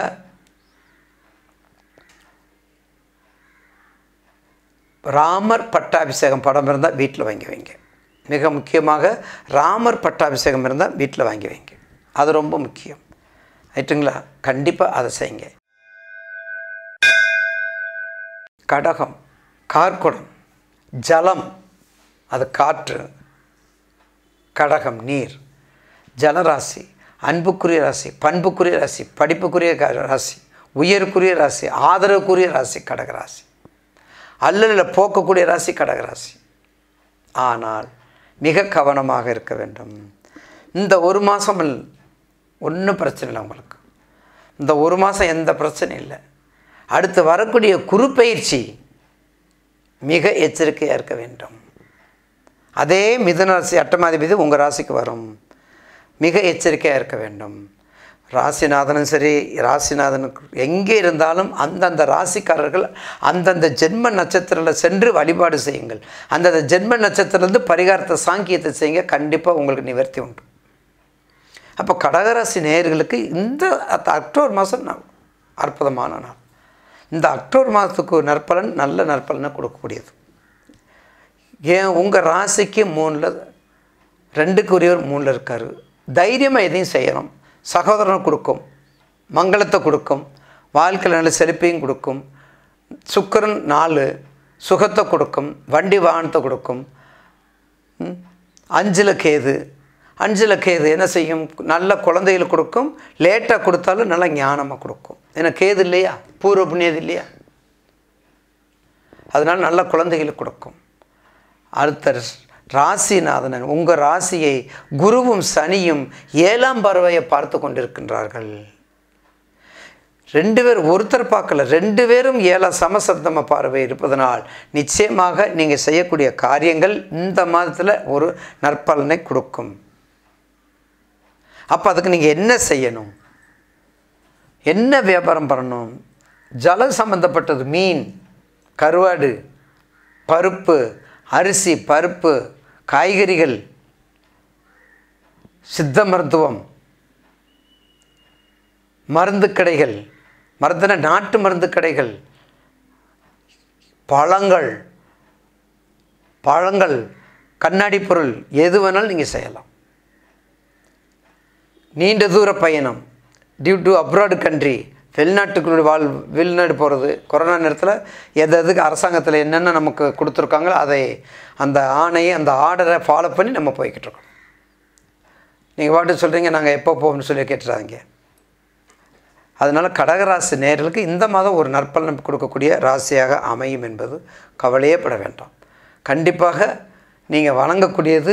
ராமர் பட்டாபிஷேகம் படம் இருந்தால் வீட்டில் வாங்கி வைங்க மிக முக்கியமாக ராமர் பட்டாபிஷேகம் இருந்தால் வீட்டில் வாங்கி வைங்க அது ரொம்ப முக்கியம் ரைட்டுங்களா கண்டிப்பாக அதை செய்யுங்க கடகம் கார்குடம் ஜலம் அது காற்று கடகம் நீர் ஜலராசி அன்புக்குரிய ராசி பண்புக்குரிய ராசி படிப்புக்குரிய கா- ராசி உயருக்குரிய ராசி ஆதரவுக்குரிய ராசி கடகராசி அல்லலில் போக்கக்கூடிய ராசி கடகராசி ஆனால் மிக கவனமாக இருக்க வேண்டும் இந்த ஒரு மாதம் ஒன்றும் பிரச்சனை இல்லை உங்களுக்கு இந்த ஒரு மாதம் எந்த பிரச்சனையும் இல்லை அடுத்து வரக்கூடிய குரு பயிற்சி மிக எச்சரிக்கையாக இருக்க வேண்டும் அதே மிதுன ராசி அட்டமாதிபதி உங்கள் ராசிக்கு வரும் மிக எச்சரிக்கையாக இருக்க வேண்டும் ராசிநாதனும் சரி ராசிநாதனுக்கு எங்கே இருந்தாலும் அந்தந்த ராசிக்காரர்கள் அந்தந்த ஜென்ம நட்சத்திரத்தில் சென்று வழிபாடு செய்யுங்கள் அந்தந்த ஜென்ம நட்சத்திரத்துலேருந்து பரிகாரத்தை சாங்கியத்தை செய்யுங்க கண்டிப்பாக உங்களுக்கு நிவர்த்தி உண்டு அப்போ கடகராசி நேயர்களுக்கு இந்த அத்த- அக்டோபர் மாதம் ந- அற்புதமான நாள் இந்த அக்டோபர் மாதத்துக்கு நற்பலன் நல்ல நற்பலனை கொடுக்கக்கூடியது ஏன் உங்கள் ராசிக்கு மூணில் ரெண்டுக்கு உரியவர் மூணில் இருக்கார் தைரியமாக எதையும் செய்யணும் சகோதரனை கொடுக்கும் மங்களத்தை கொடுக்கும் வாழ்க்கையில் நல்ல செழிப்பையும் கொடுக்கும் சுக்கிரன் நாலு சுகத்தை கொடுக்கும் வண்டி வாகனத்தை கொடுக்கும் ம்? அஞ்சில் கேது அஞ்சில் கேது என்ன செய்யும் நல்ல குழந்தைகள் கொடுக்கும் லேட்டாக கொடுத்தாலும் நல்ல ஞானமாக கொடுக்கும் ஏன்னா கேது இல்லையா பூர்வ புண்ணியது இல்லையா அதனால் நல்ல குழந்தைகளுக்கு கொடுக்கும் அடுத்த ராசிநாதனன் உங்கள் ராசியை குருவும் சனியும் ஏழாம் பறவையை பார்த்து கொண்டிருக்கின்றார்கள் ரெண்டு பேர் ஒருத்தர் பார்க்கல ரெண்டு பேரும் ஏழாம் சமசப்தம பார்வை இருப்பதனால் நிச்சயமாக நீங்கள் செய்யக்கூடிய காரியங்கள் இந்த மாதத்தில் ஒரு நற்பலனை கொடுக்கும் அப்போ அதுக்கு நீங்கள் என்ன செய்யணும் என்ன வியாபாரம் பண்ணணும் ஜலம் சம்மந்தப்பட்டது மீன் கருவாடு பருப்பு அரிசி பருப்பு காய்கறிகள் சித்த மருத்துவம் மருந்து கடைகள் மருந்துன நாட்டு மருந்து கடைகள் பழங்கள் பழங்கள் கண்ணாடி பொருள் எது வேணாலும் நீங்கள் செய்யலாம் நீண்ட தூர பயணம் டியூ டு அப்ராடு கண்ட்ரி வெளிநாட்டுக்குள்ள வாழ் வெளிநாடு போகிறது கொரோனா நேரத்தில் எது எதுக்கு அரசாங்கத்தில் என்னென்ன நமக்கு கொடுத்துருக்காங்களோ அதை அந்த ஆணையை அந்த ஆர்டரை ஃபாலோ பண்ணி நம்ம போய்கிட்டு இருக்கோம் நீங்கள் பாட்டு சொல்கிறீங்க நாங்கள் எப்போ போகணும்னு சொல்லி கேட்டுறாங்க அதனால் கடகராசி நேர்களுக்கு இந்த மாதம் ஒரு நற்பலன் கொடுக்கக்கூடிய ராசியாக அமையும் என்பது கவலையே பட வேண்டாம் கண்டிப்பாக நீங்கள் வணங்கக்கூடியது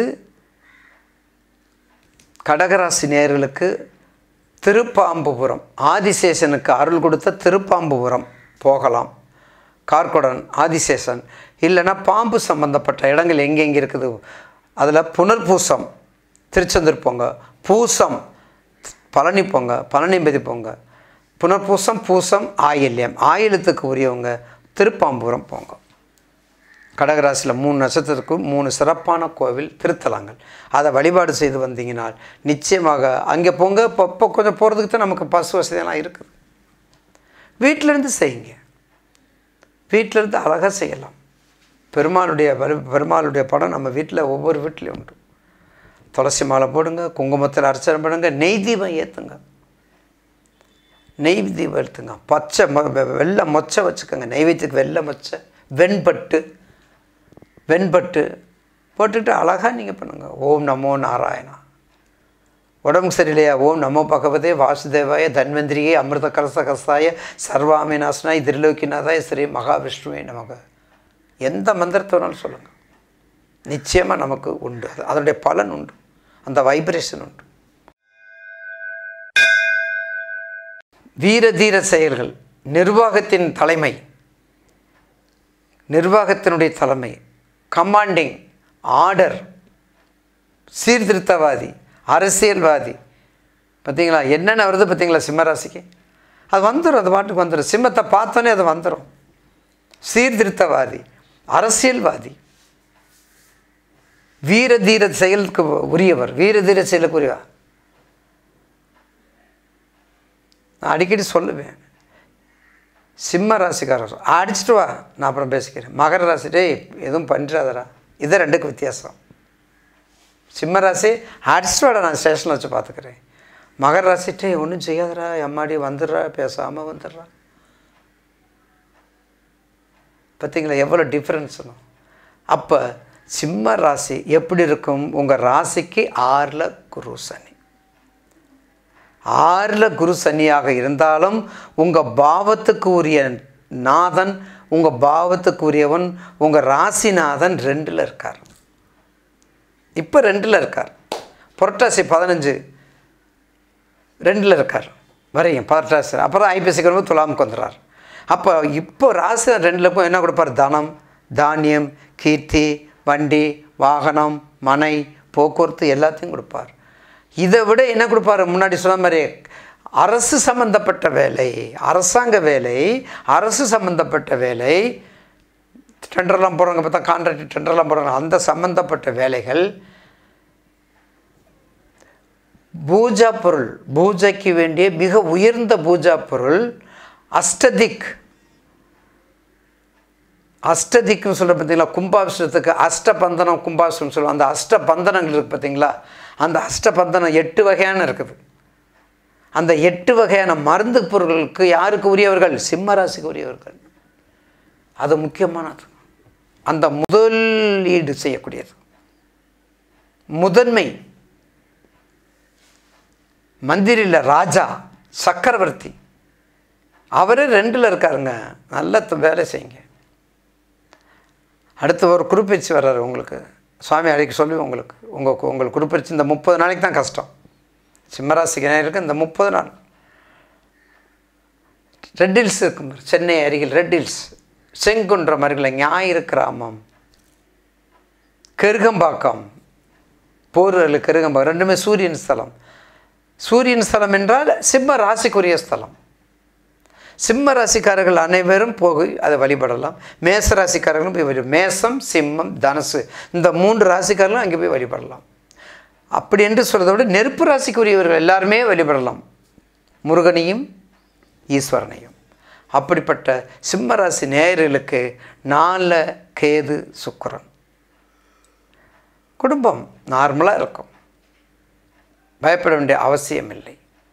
கடகராசி நேர்களுக்கு திருப்பாம்புபுரம் ஆதிசேஷனுக்கு அருள் கொடுத்த திருப்பாம்புபுரம் போகலாம் கார்கொடன் ஆதிசேஷன் இல்லைன்னா பாம்பு சம்பந்தப்பட்ட இடங்கள் எங்கெங்கே இருக்குது அதில் புனர்பூசம் திருச்செந்தூர் போங்க பூசம் பழனி போங்க பழனிபதி போங்க புனர்பூசம் பூசம் ஆயில்யம் ஆயிலத்துக்கு உரியவங்க திருப்பாம்புரம் போங்க கடகராசியில் மூணு நட்சத்திரத்துக்கு மூணு சிறப்பான கோவில் திருத்தலங்கள் அதை வழிபாடு செய்து வந்தீங்கனால் நிச்சயமாக அங்கே போங்க இப்போ இப்போ கொஞ்சம் போகிறதுக்கு தான் நமக்கு பஸ் வசதியெல்லாம் இருக்குது வீட்டிலேருந்து செய்யுங்க வீட்டிலேருந்து அழகாக செய்யலாம் பெருமாளுடைய வலி- பெருமாளுடைய படம் நம்ம வீட்டில் ஒவ்வொரு வீட்லேயும் உண்டு துளசி மாலை போடுங்க குங்குமத்தில் அர்ச்சனை பண்ணுங்க நெய் தீபம் ஏற்றுங்க நெய் தீபம் எடுத்துங்க பச்சை மொ- வெ- வெள்ளை மொச்சை வச்சுக்கோங்க நெய்வேத்தியத்துக்கு வெள்ளை மொச்சை வெண்பட்டு வெண்பட்டு போட்டுட்டு அழகாக நீங்கள் பண்ணுங்கள் ஓம் நமோ நாராயணா உடம்பு சரியில்லையா ஓம் நமோ பகவதே வாசுதேவாய தன்வந்திரியே அமிர்த கலச கசாய சர்வாமி நாசனாய் திருலோக்கிநாதாய ஸ்ரீ மகாவிஷ்ணுவே நமக எந்த மந்திரத்தை வேணாலும் சொல்லுங்கள் நிச்சயமாக நமக்கு உண்டு அது அதனுடைய பலன் உண்டு அந்த வைப்ரேஷன் உண்டு வீர தீர செயல்கள் நிர்வாகத்தின் தலைமை நிர்வாகத்தினுடைய தலைமை கமாண்டிங் ஆர்டர் சீர்திருத்தவாதி அரசியல்வாதி பார்த்தீங்களா என்னென்ன வருது பார்த்தீங்களா சிம்மராசிக்கு அது வந்துடும் அது பாட்டுக்கு வந்துடும் சிம்மத்தை பார்த்தோன்னே அது வந்துடும் சீர்திருத்தவாதி அரசியல்வாதி வீர தீர செயலுக்கு உரியவர் வீர தீர செயலுக்கு உரியவர் நான் அடிக்கடி சொல்லுவேன் சிம்ம ராசிக்காரர் அடிச்சிட்டு வா நான் அப்புறம் பேசிக்கிறேன் மகர ராசி டேய் எதுவும் பண்ணிடாதடா இது ரெண்டுக்கு வித்தியாசம் சிம்ம ராசி அடிச்சிட்டு வாடா நான் ஸ்டேஷனில் வச்சு பார்த்துக்கிறேன் மகர ராசி டேய் ஒன்றும் செய்யாதடா எம்மாடி வந்துடுறா பேசாமல் வந்துடுறா பார்த்தீங்களா எவ்வளோ டிஃப்ரென்ஸ்னு அப்போ சிம்ம ராசி எப்படி இருக்கும் உங்கள் ராசிக்கு ஆறில் குரு சனி ஆறில் குரு சனியாக இருந்தாலும் உங்கள் பாவத்துக்கு உரிய நாதன் உங்கள் பாவத்துக்கு உரியவன் உங்கள் ராசிநாதன் ரெண்டில் இருக்கார் இப்போ ரெண்டில் இருக்கார் புரட்டாசி பதினஞ்சு ரெண்டில் இருக்கார் வரையும் புரட்டாசி அப்புறம் ஐபிஎஸ்சி வரும்போது துலாமுக்கு வந்துடுறார் அப்போ இப்போ ராசி ரெண்டில் போய் என்ன கொடுப்பார் தனம் தானியம் கீர்த்தி வண்டி வாகனம் மனை போக்குவரத்து எல்லாத்தையும் கொடுப்பார் இதை விட என்ன கொடுப்பாரு முன்னாடி சொன்ன மாதிரி அரசு சம்பந்தப்பட்ட வேலை அரசாங்க வேலை அரசு சம்பந்தப்பட்ட வேலை டெண்டர்லாம் போடுறாங்க பார்த்தா கான்ட்ராக்ட் டெண்டர்லாம் போடுறாங்க அந்த சம்பந்தப்பட்ட வேலைகள் பூஜா பொருள் பூஜைக்கு வேண்டிய மிக உயர்ந்த பூஜா பொருள் அஷ்டதிக் அஷ்டதிக்னு சொல்கிற பார்த்தீங்களா கும்பாபிஷேகத்துக்கு அஷ்டபந்தனம் கும்பாபிஷேகம் சொல்லுவோம் அந்த அஷ்டபந்தனங்கள் இருக்குது பார்த்தீங்களா அந்த அஷ்டபந்தனம் எட்டு வகையான இருக்குது அந்த எட்டு வகையான மருந்து பொருட்களுக்கு யாருக்கு உரியவர்கள் சிம்ம ராசிக்கு உரியவர்கள் அது முக்கியமானது அந்த முதலீடு செய்யக்கூடியது முதன்மை மந்திரியில் ராஜா சக்கரவர்த்தி அவரே ரெண்டில் இருக்காருங்க நல்ல த- வேலை செய்யுங்க அடுத்து ஒரு குருப்பயிற்சி வர்றாரு உங்களுக்கு சுவாமி அடிக்க சொல்லி உங்களுக்கு உங்கள் உங்களுக்கு குருப்பயிற்சி இந்த முப்பது நாளைக்கு தான் கஷ்டம் சிம்மராசிக்கு நேருக்கு இந்த முப்பது நாள் ரெட் ஹில்ஸ் இருக்கும் பாரு, சென்னை அருகில் ரெட் ஹில்ஸ் செங்குன்றம் அருகில் ஞாயிறு கிராமம் கெருகம்பாக்கம் போரூரில் கெருகம்பாக்கம் ரெண்டுமே சூரியன் ஸ்தலம் சூரியன் ஸ்தலம் என்றால் சிம்ம ராசிக்குரிய ஸ்தலம் சிம்ம ராசிக்காரர்கள் அனைவரும் போய் அதை வழிபடலாம் மேச ராசிக்காரர்களும் போய் வழி மேசம் சிம்மம் தனுசு இந்த மூன்று ராசிக்காரர்களும் அங்கே போய் வழிபடலாம் அப்படி என்று சொல்றதை விட நெருப்பு ராசிக்குரியவர்கள் எல்லாருமே வழிபடலாம் முருகனையும் ஈஸ்வரனையும் அப்படிப்பட்ட சிம்ம ராசி நேயர்களுக்கு நால கேது சுக்கிரன் குடும்பம் நார்மலாக இருக்கும் பயப்பட வேண்டிய அவசியம் இல்லை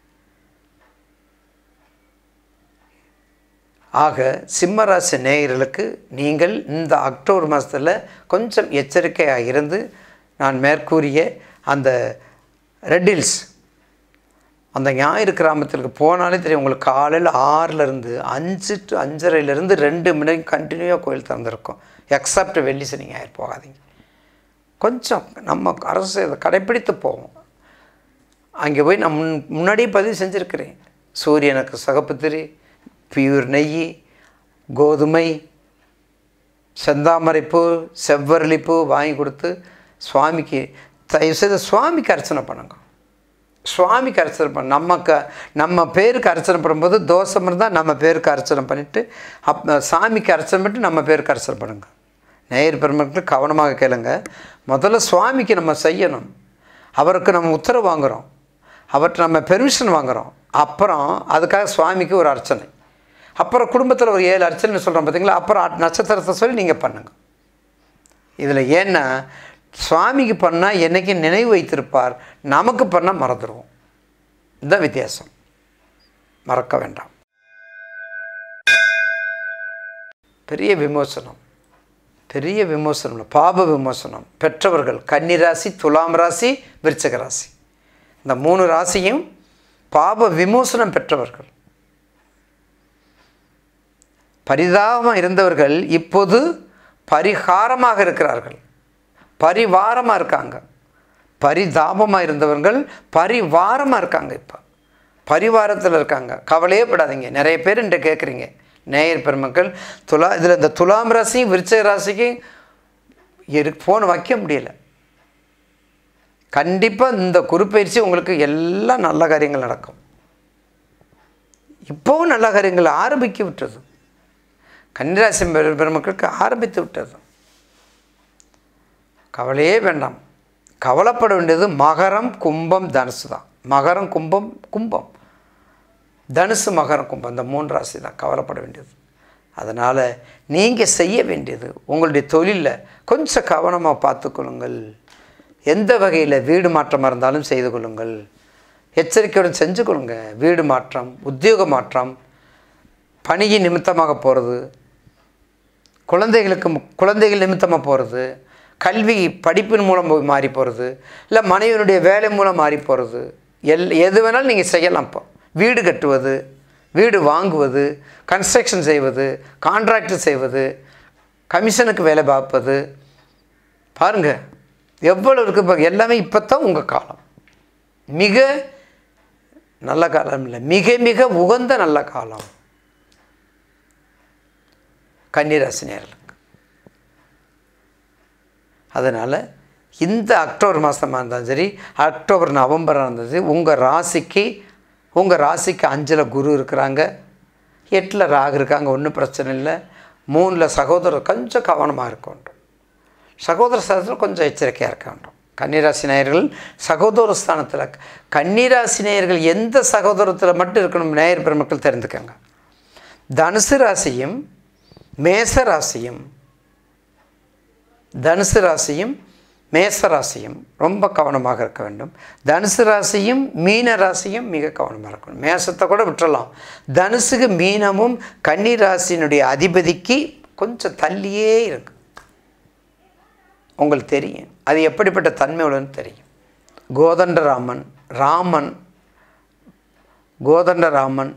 ஆக சிம்மராசி நேயர்களுக்கு நீங்கள் இந்த அக்டோபர் மாதத்தில் கொஞ்சம் எச்சரிக்கையாக இருந்து நான் மேற்கூறிய அந்த ரெட்டில்ஸ் அந்த ஞாயிறு கிராமத்திற்கு போனாலே தெரியும் உங்களுக்கு காலையில் ஆறிலிருந்து அஞ்சு டு அஞ்சரைலேருந்து ரெண்டு மணி கண்டினியூவாக கோயில் திறந்திருக்கும் எக்ஸப்ட் வெள்ளி சனி ஞாயிறு போகாதீங்க கொஞ்சம் நம்ம அரசு இதை கடைப்பிடித்து போவோம் அங்கே போய் நான் முன் முன்னாடியே பதிவு செஞ்சுருக்கிறேன் சூரியனுக்கு சகப்பு திரி பியூர் நெய் கோதுமை செந்தாமரைப்பூ செவ்வரளிப்பூ வாங்கி கொடுத்து சுவாமிக்கு தயவுசெய்து சுவாமிக்கு அர்ச்சனை பண்ணுங்க சுவாமிக்கு அர்ச்சனை பண்ண நம்ம க நம்ம பேருக்கு அர்ச்சனை பண்ணும்போது தோஷம் இருந்தால் நம்ம பேருக்கு அர்ச்சனை பண்ணிவிட்டு அப் சாமிக்கு அர்ச்சனை பண்ணிட்டு நம்ம பேருக்கு அர்ச்சனை பண்ணுங்க நேயர் பெருமக்கள் கவனமாக கேளுங்க முதல்ல சுவாமிக்கு நம்ம செய்யணும் அவருக்கு நம்ம உத்தரவு வாங்குகிறோம் அவர்கிட்ட நம்ம பெர்மிஷன் வாங்குகிறோம் அப்புறம் அதுக்காக சுவாமிக்கு ஒரு அர்ச்சனை அப்புறம் குடும்பத்தில் ஒரு ஏழு அர்ச்சனை சொல்கிறோம் பார்த்தீங்களா அப்புறம் அட்- நட்சத்திரத்தை சொல்லி நீங்கள் பண்ணுங்க இதில் ஏன்னா சுவாமிக்கு பண்ணால் என்றைக்கும் நினைவு வைத்திருப்பார் நமக்கு பண்ணால் மறந்துடுவோம் இதுதான் வித்தியாசம் மறக்க வேண்டாம் பெரிய விமோசனம் பெரிய விமோசனம் இல்லை, பாப விமோசனம் பெற்றவர்கள் கன்னிராசி துலாம் ராசி விருச்சக ராசி இந்த மூணு ராசியும் பாப விமோசனம் பெற்றவர்கள் பரிதாபமாக இருந்தவர்கள் இப்போது பரிகாரமாக இருக்கிறார்கள் பரிவாரமாக இருக்காங்க பரிதாபமாக இருந்தவர்கள் பரிவாரமாக இருக்காங்க இப்போ பரிவாரத்தில் இருக்காங்க கவலையே படாதீங்க நிறைய பேர் என்கிட்ட கேட்குறீங்க நேயர் பெருமக்கள் துலா இதில் இந்த துலாம் ராசியும் விருச்சக ராசிக்கும் இரு ஃபோன் வைக்க முடியல கண்டிப்பாக இந்த குறுப்பயிற்சி உங்களுக்கு எல்லாம் நல்ல காரியங்கள் நடக்கும் இப்போவும் நல்ல காரியங்கள் ஆரம்பிக்க விட்டது கன்னிராசி பெரு- பெருமக்களுக்கு ஆரம்பித்து விட்டது கவலையே வேண்டாம் கவலைப்பட வேண்டியது மகரம் கும்பம் தனுசு தான் மகரம் கும்பம் கும்பம் தனுசு மகரம் கும்பம் இந்த மூன்று ராசி தான் கவலைப்பட வேண்டியது அதனால் நீங்கள் செய்ய வேண்டியது உங்களுடைய தொழிலில் கொஞ்சம் கவனமாக பார்த்துக்கொள்ளுங்கள் எந்த வகையில் வீடு மாற்றமாக இருந்தாலும் செய்து கொள்ளுங்கள் எச்சரிக்கையுடன் செஞ்சு கொள்ளுங்க வீடு மாற்றம் உத்தியோக மாற்றம் பணியின் நிமித்தமாக போகிறது குழந்தைகளுக்கு மு- குழந்தைகள் நிமித்தமாக போகிறது கல்வி படிப்பின் மூலம் போய் மாறி போகிறது இல்லை மனைவியினுடைய வேலை மூலம் மாறி போகிறது எல் எது வேணாலும் நீங்கள் செய்யலாம் இப்போ வீடு கட்டுவது வீடு வாங்குவது கன்ஸ்ட்ரக்ஷன் செய்வது கான்ட்ராக்ட் செய்வது கமிஷனுக்கு வேலை பார்ப்பது பாருங்க எவ்வளோ இருக்குது பாருங்க எல்லாமே இப்போ தான் உங்கள் காலம் மிக நல்ல காலம் இல்லை மிக மிக உகந்த நல்ல காலம் கன்னிராசினியர்களுக்கு அதனால் இந்த அக்டோபர் மாதமாக இருந்தாலும் சரி அக்டோபர் நவம்பராக இருந்தாலும் சரி உங்கள் ராசிக்கு உங்கள் ராசிக்கு அஞ்சில் குரு இருக்கிறாங்க எட்டில் ராகு இருக்காங்க ஒன்றும் பிரச்சனை இல்லை மூணில் சகோதரர் கொஞ்சம் கவனமாக இருக்க வேண்டும் சகோதர ஸ்தானத்தில் கொஞ்சம் எச்சரிக்கையாக இருக்க வேண்டும் கன்னிராசி நேயர்கள் சகோதர ஸ்தானத்தில் கன்னிராசி நேயர்கள் எந்த சகோதரத்தில் மட்டும் இருக்கணும் நேயர் பெருமக்கள் தெரிந்துக்கங்க தனுசு ராசியும் மேச ராசியும் தனுசு ராசியும் மேச ராசியும் ரொம்ப கவனமாக இருக்க வேண்டும் தனுசு ராசியும் மீன ராசியும் மிக கவனமாக இருக்கணும் மேசத்தை கூட விட்டுறலாம் தனுசுக்கு மீனமும் கன்னி ராசியினுடைய அதிபதிக்கு கொஞ்சம் தள்ளியே இருக்கு உங்களுக்கு தெரியும் அது எப்படிப்பட்ட தன்மை உள்ளதுன்னு தெரியும் கோதண்டராமன் ராமன் கோதண்டராமன்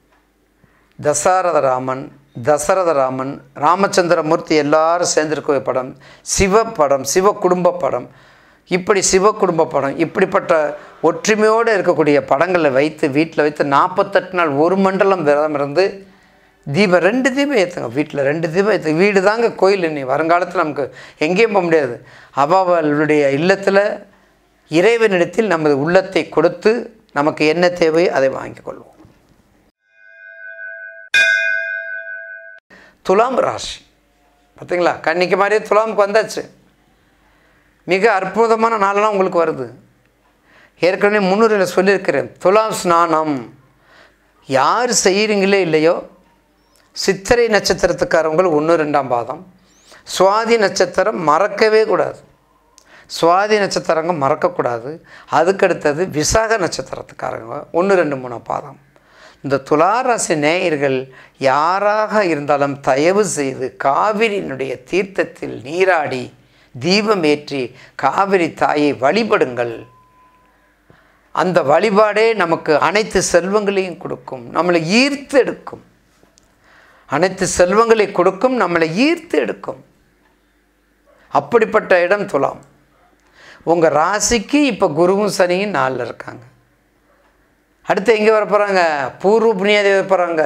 தசரத ராமன் தசரத ராமன் ராமச்சந்திரமூர்த்தி எல்லாரும் சேர்ந்திருக்க படம் சிவ படம் சிவ குடும்ப படம் இப்படி சிவ குடும்ப படம் இப்படிப்பட்ட ஒற்றுமையோடு இருக்கக்கூடிய படங்களை வைத்து வீட்டில் வைத்து நாற்பத்தெட்டு நாள் ஒரு மண்டலம் விரதம் இருந்து தீபம் ரெண்டு தீபம் ஏற்றுங்க வீட்டில் ரெண்டு தீபம் ஏற்று வீடு தாங்க கோயில் நீ வருங்காலத்தில் நமக்கு எங்கேயும் போக முடியாது அவளுடைய இல்லத்தில் இறைவனிடத்தில் நமது உள்ளத்தை கொடுத்து நமக்கு என்ன தேவையோ அதை வாங்கிக் கொள்வோம் துலாம் ராசி பார்த்தீங்களா கன்னிக்கு மாதிரியே துலாமுக்கு வந்தாச்சு மிக அற்புதமான நாளெல்லாம் உங்களுக்கு வருது ஏற்கனவே முன்னுரையில் சொல்லியிருக்கிறேன் துலாம் ஸ்நானம் யார் செய்கிறீங்களே இல்லையோ சித்திரை நட்சத்திரத்துக்காரவங்க ஒன்று ரெண்டாம் பாதம் சுவாதி நட்சத்திரம் மறக்கவே கூடாது சுவாதி நட்சத்திரங்க மறக்கக்கூடாது அதுக்கடுத்தது விசாக நட்சத்திரத்துக்காரங்க ஒன்று ரெண்டு மூணு பாதம் இந்த துளாராசி நேயர்கள் யாராக இருந்தாலும் தயவு செய்து காவிரியினுடைய தீர்த்தத்தில் நீராடி தீபம் ஏற்றி காவிரி தாயை வழிபடுங்கள் அந்த வழிபாடே நமக்கு அனைத்து செல்வங்களையும் கொடுக்கும் நம்மளை ஈர்த்து எடுக்கும் அனைத்து செல்வங்களை கொடுக்கும் நம்மளை ஈர்த்து எடுக்கும் அப்படிப்பட்ட இடம் துலாம் உங்கள் ராசிக்கு இப்போ குருவும் சனியும் நாளில் இருக்காங்க அடுத்து எங்கே வர போகிறாங்க பூர்வ புண்ணியாதி வர போகிறாங்க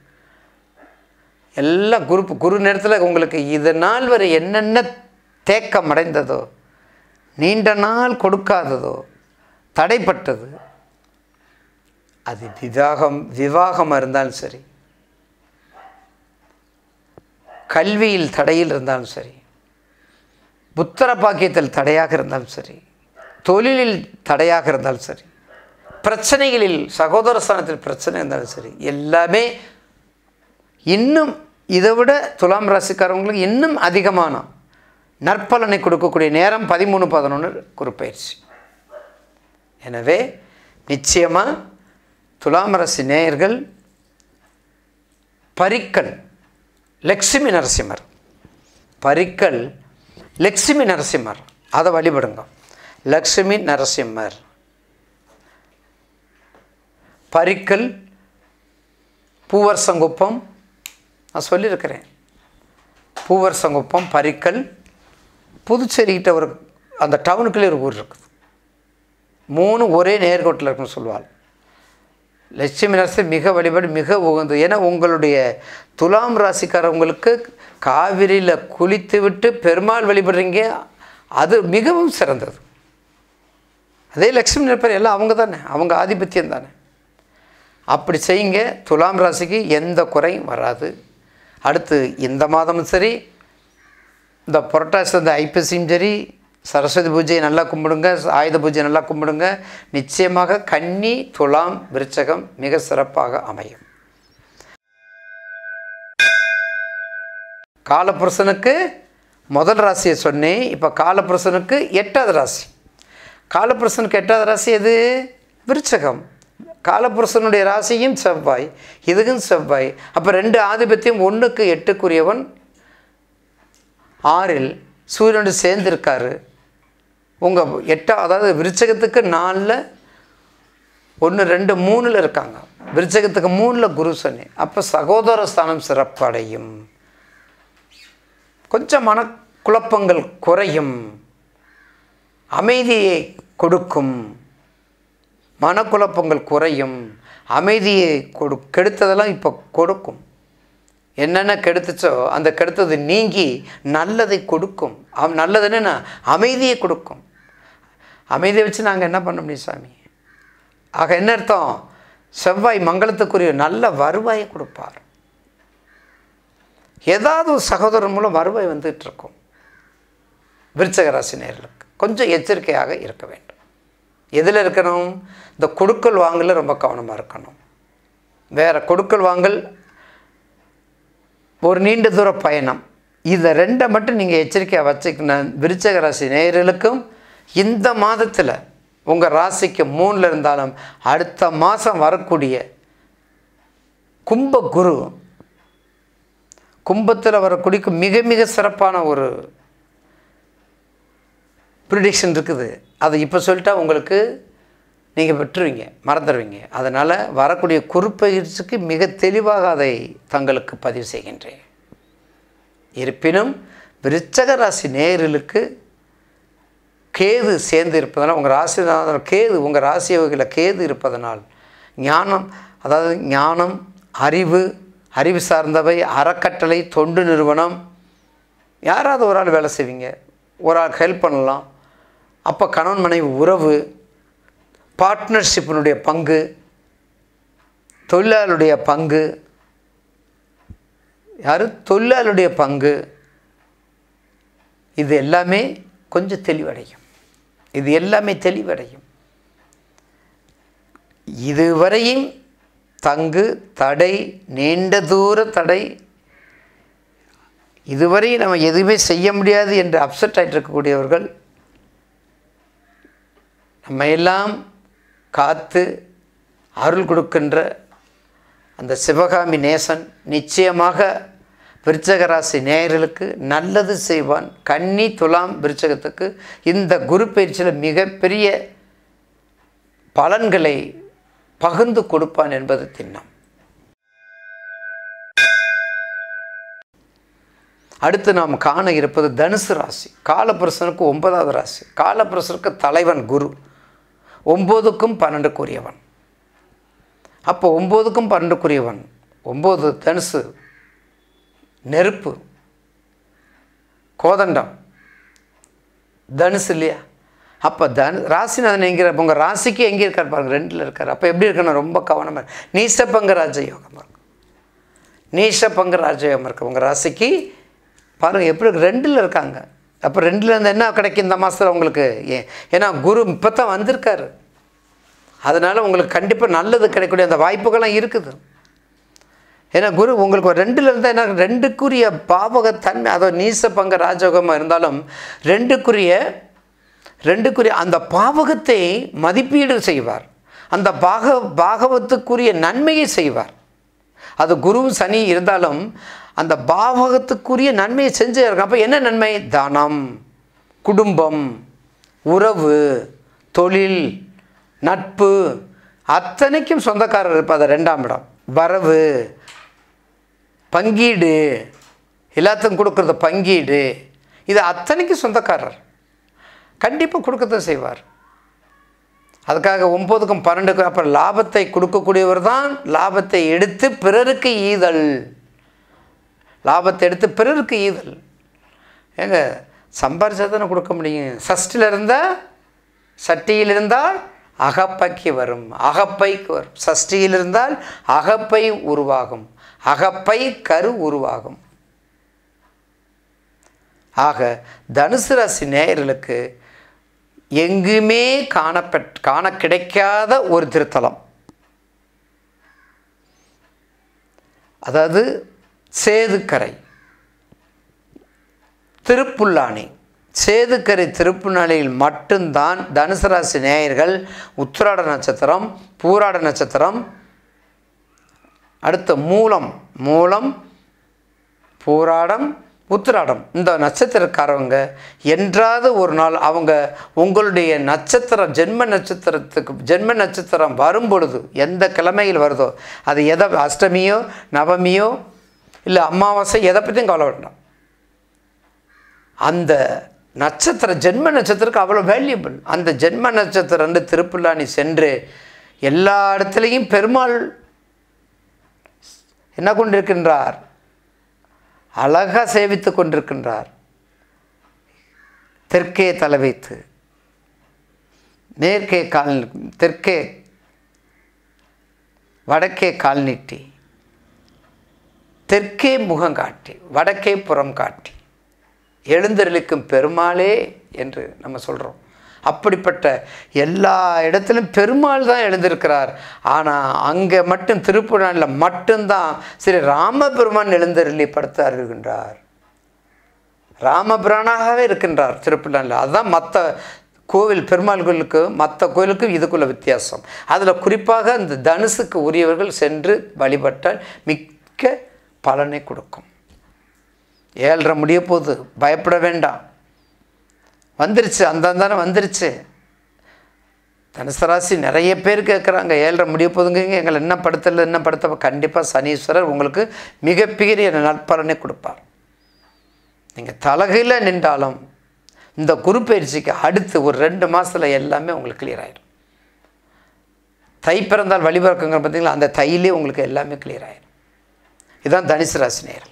எல்லாம் குரு குரு நேரத்தில் உங்களுக்கு இது நாள் வரை என்னென்ன தேக்கம் அடைந்ததோ நீண்ட நாள் கொடுக்காததோ தடைப்பட்டது அது விவாகம் விவாகமாக இருந்தாலும் சரி கல்வியில் தடையில் இருந்தாலும் சரி புத்திர பாக்கியத்தில் தடையாக இருந்தாலும் சரி தொழிலில் தடையாக இருந்தாலும் சரி பிரச்சனைகளில் சகோதர ஸ்தானத்தில் பிரச்சனை இருந்தாலும் சரி எல்லாமே இன்னும் இதை விட துலாம் ராசிக்காரவங்களுக்கு இன்னும் அதிகமான நற்பலனை கொடுக்கக்கூடிய நேரம் பதிமூணு பதினொன்று குறுப்பயிற்சி எனவே நிச்சயமாக துலாம் ராசி நேயர்கள் பரிக்கல் லக்ஷ்மி நரசிம்மர் பரிக்கல் லக்ஷ்மி நரசிம்மர் அதை வழிபடுங்க லக்ஷ்மி நரசிம்மர் பரிக்கல் பூவரசங்குப்பம் நான் சொல்லியிருக்கிறேன் பூவரசங்குப்பம் பரிக்கல் புதுச்சேரிக்கிட்ட ஒரு அந்த டவுனுக்குள்ளே ஒரு ஊர் இருக்குது மூணு ஒரே நேர்கோட்டில் இருக்குன்னு சொல்லுவாள் லட்சுமி நரசி மிக வழிபாடு மிக உகந்தது ஏன்னா உங்களுடைய துலாம் ராசிக்காரவங்களுக்கு காவிரியில் குளித்து விட்டு பெருமாள் வழிபடுறீங்க அது மிகவும் சிறந்தது அதே லக்ஷ்மி நரப்பர் எல்லாம் அவங்க தானே அவங்க ஆதிபத்தியம் தானே அப்படி செய்யுங்க துலாம் ராசிக்கு எந்த குறையும் வராது அடுத்து இந்த மாதமும் சரி இந்த புரட்டாசி இந்த ஐப்பசியும் சரி சரஸ்வதி பூஜையை நல்லா கும்பிடுங்க ஆயுத பூஜை நல்லா கும்பிடுங்க நிச்சயமாக கன்னி துலாம் விருச்சகம் மிக சிறப்பாக அமையும் காலப்புருஷனுக்கு முதல் ராசியை சொன்னேன் இப்போ காலப்புருஷனுக்கு எட்டாவது ராசி காலப்புருஷனுக்கு எட்டாவது ராசி எது விருச்சகம் காலப்புருஷனுடைய ராசியும் செவ்வாய் இதுவும் செவ்வாய் அப்போ ரெண்டு ஆதிபத்தியம் ஒன்றுக்கு எட்டுக்குரியவன் ஆறில் சூரியனோடு சேர்ந்திருக்காரு உங்கள் எட்டா அதாவது விருச்சகத்துக்கு நாலில் ஒன்று ரெண்டு மூணில் இருக்காங்க விருச்சகத்துக்கு மூணில் குரு சனி அப்போ சகோதர ஸ்தானம் சிறப்படையும் கொஞ்சம் மனக்குழப்பங்கள் குறையும் அமைதியை கொடுக்கும் மனக்குழப்பங்கள் குறையும் அமைதியை கொடு கெடுத்ததெல்லாம் இப்போ கொடுக்கும் என்னென்ன கெடுத்துச்சோ அந்த கெடுத்தது நீங்கி நல்லதை கொடுக்கும் அவ் நல்லது என்னென்ன அமைதியை கொடுக்கும் அமைதியை வச்சு நாங்கள் என்ன பண்ண முடியும் சாமி ஆக என்ன அர்த்தம் செவ்வாய் மங்களத்துக்குரிய நல்ல வருவாயை கொடுப்பார் ஏதாவது ஒரு சகோதரன் மூலம் வருவாய் வந்துட்டு இருக்கும் விருச்சக ராசி நேர்களுக்கு கொஞ்சம் எச்சரிக்கையாக இருக்க வேண்டும் எதில் இருக்கணும் இந்த கொடுக்கல் வாங்கல ரொம்ப கவனமாக இருக்கணும் வேறு கொடுக்கல் வாங்கல் ஒரு நீண்ட தூர பயணம் இதை ரெண்டை மட்டும் நீங்கள் எச்சரிக்கையாக வச்சுக்கணும் விருச்சக ராசி நேயர்களுக்கும் இந்த மாதத்தில் உங்கள் ராசிக்கு மூணில் இருந்தாலும் அடுத்த மாதம் வரக்கூடிய கும்ப குரு கும்பத்தில் வரக்கூடிய மிக மிக சிறப்பான ஒரு ப்ரிடிக்ஷன் இருக்குது அதை இப்போ சொல்லிட்டா உங்களுக்கு நீங்கள் விட்டுருவீங்க மறந்துடுவீங்க அதனால் வரக்கூடிய குறுப்பயிற்சிக்கு மிக தெளிவாக அதை தங்களுக்கு பதிவு செய்கின்றேன் இருப்பினும் விருச்சக ராசி நேயர்களுக்கு கேது சேர்ந்து இருப்பதனால் உங்கள் ராசிநாதன் கேது உங்கள் ராசி வகையில் கேது இருப்பதனால் ஞானம் அதாவது ஞானம் அறிவு அறிவு சார்ந்தவை அறக்கட்டளை தொண்டு நிறுவனம் யாராவது ஒரு ஆள் வேலை செய்வீங்க ஒரு ஆள் ஹெல்ப் பண்ணலாம் அப்போ கணவன் மனைவி உறவு பார்ட்னர்ஷிப்பினுடைய பங்கு தொழிலாளருடைய பங்கு யார் தொழிலாளருடைய பங்கு இது எல்லாமே கொஞ்சம் தெளிவடையும் இது எல்லாமே தெளிவடையும் இதுவரையும் தங்கு தடை நீண்ட தூர தடை இதுவரை நம்ம எதுவுமே செய்ய முடியாது என்று அப்செட் ஆகிட்டு இருக்கக்கூடியவர்கள் நம்ம எல்லாம் காத்து அருள் கொடுக்கின்ற அந்த சிவகாமி நேசன் நிச்சயமாக விருச்சக ராசி நேயர்களுக்கு நல்லது செய்வான் கன்னி துலாம் விருச்சகத்துக்கு இந்த குரு பயிற்சியில் மிகப்பெரிய பலன்களை பகிர்ந்து கொடுப்பான் என்பது திண்ணம் அடுத்து நாம் காண இருப்பது தனுசு ராசி காலபுருஷனுக்கு ஒன்பதாவது ராசி காலபுருஷனுக்கு தலைவன் குரு ஒம்போதுக்கும் பன்னெண்டுக்குரியவன் அப்போ ஒம்போதுக்கும் பன்னெண்டுக்குரியவன் ஒம்பது தனுசு நெருப்பு கோதண்டம் தனுசு இல்லையா அப்போ தனு ராசிநாதன் எங்கே உங்கள் ராசிக்கு எங்கே இருக்கார் பாருங்க ரெண்டில் இருக்கார் அப்போ எப்படி இருக்கணும் ரொம்ப கவனமாக நீசப்பங்க ராஜயோகம் இருக்கும் நீசப்பங்க ராஜயோகம் இருக்கு உங்கள் ராசிக்கு பாருங்கள் எப்படி இருக்கு ரெண்டில் இருக்காங்க அப்போ ரெண்டில் இருந்து என்ன கிடைக்கும் இந்த மாதத்தில் உங்களுக்கு ஏன் ஏன்னா குரு இப்போ தான் வந்திருக்காரு அதனால் உங்களுக்கு கண்டிப்பாக நல்லது கிடைக்கக்கூடிய அந்த வாய்ப்புகள்லாம் இருக்குது ஏன்னா குரு உங்களுக்கு ஒரு ரெண்டில் இருந்தால் என்ன ரெண்டுக்குரிய பாவகத்தன்மை அதோ நீச பங்க ராஜயோகமாக இருந்தாலும் ரெண்டுக்குரிய ரெண்டுக்குரிய அந்த பாவகத்தை மதிப்பீடு செய்வார் அந்த பாக பாகவத்துக்குரிய நன்மையை செய்வார் அது குரு சனி இருந்தாலும் அந்த பாவகத்துக்குரிய நன்மையை செஞ்சு இருக்கும் அப்போ என்ன நன்மை தனம் குடும்பம் உறவு தொழில் நட்பு அத்தனைக்கும் சொந்தக்காரர் இருப்பார் ரெண்டாம் இடம் வரவு பங்கீடு எல்லாத்துக்கும் கொடுக்குறது பங்கீடு இது அத்தனைக்கும் சொந்தக்காரர் கண்டிப்பாக கொடுக்கத்தான் செய்வார் அதுக்காக ஒம்போதுக்கும் பன்னெண்டுக்கும் அப்புறம் லாபத்தை கொடுக்கக்கூடியவர் தான் லாபத்தை எடுத்து பிறருக்கு ஈதல் லாபத்தை எடுத்து பிறருக்கு ஈதல் ஏங்க சம்பாரிச்சா தானே கொடுக்க முடியும் சஷ்டில் இருந்தால் சட்டியில் இருந்தால் அகப்பைக்கு வரும் அகப்பைக்கு வரும் சஷ்டியில் இருந்தால் அகப்பை உருவாகும் அகப்பை கரு உருவாகும் ஆக தனுசு ராசி நேயர்களுக்கு எங்குமே காணப்பட் காண கிடைக்காத ஒரு திருத்தலம் அதாவது சேதுக்கரை திருப்புல்லானி சேதுக்கரை திருப்புநாளியில் மட்டும்தான் தனுசு ராசி நேயர்கள் உத்திராட நட்சத்திரம் பூராட நட்சத்திரம் அடுத்த மூலம் மூலம் பூராடம் உத்திராடம் இந்த நட்சத்திரக்காரவங்க என்றாவது ஒரு நாள் அவங்க உங்களுடைய நட்சத்திரம் ஜென்ம நட்சத்திரத்துக்கு ஜென்ம நட்சத்திரம் வரும் பொழுது எந்த கிழமையில் வருதோ அது எதை அஷ்டமியோ நவமியோ இல்லை அமாவாசை எதை பற்றியும் கவலை வேண்டாம் அந்த நட்சத்திர ஜென்ம நட்சத்திரத்துக்கு அவ்வளோ வேல்யூபிள் அந்த ஜென்ம நட்சத்திரம் வந்து திருப்புல்லானி சென்று எல்லா இடத்துலையும் பெருமாள் என்ன கொண்டிருக்கின்றார் அழகாக சேவித்து கொண்டிருக்கின்றார் தெற்கே தலை வைத்து மேற்கே கால் தெற்கே வடக்கே கால் நீட்டி தெற்கே முகம் காட்டி வடக்கே புறம் காட்டி எழுந்தருளிக்கும் பெருமாளே என்று நம்ம சொல்கிறோம் அப்படிப்பட்ட எல்லா இடத்திலும் பெருமாள் தான் எழுந்திருக்கிறார் ஆனால் அங்கே மட்டும் திருப்புரானில் மட்டும்தான் ஸ்ரீ ராமபெருமான் எழுந்தருளி படுத்து அருள்கின்றார் ராமபிரானாகவே இருக்கின்றார் திருப்புலானில் அதுதான் மற்ற கோவில் பெருமாள் கோயிலுக்கு மற்ற கோயிலுக்கும் இதுக்குள்ள வித்தியாசம் அதில் குறிப்பாக இந்த தனுசுக்கு உரியவர்கள் சென்று வழிபட்டால் மிக்க பலனை கொடுக்கும் ஏழரை முடிய போகுது பயப்பட வேண்டாம் வந்துருச்சு அந்தாந்தானே வந்துருச்சு தனுசு ராசி நிறைய பேர் கேட்குறாங்க ஏழரை முடிய போதுங்க எங்களை என்ன படுத்தல என்ன படுத்த கண்டிப்பாக சனீஸ்வரர் உங்களுக்கு மிகப்பெரிய நற்பலனை கொடுப்பார் நீங்கள் தலகையில் நின்றாலும் இந்த குரு பயிற்சிக்கு அடுத்து ஒரு ரெண்டு மாதத்தில் எல்லாமே உங்களுக்கு கிளியர் ஆயிடும் தை பிறந்தால் வழிபிறக்குங்க பார்த்தீங்களா அந்த தையிலே உங்களுக்கு எல்லாமே கிளியர் ஆயிடும் இதுதான் தனுசு ராசி நேர்கள்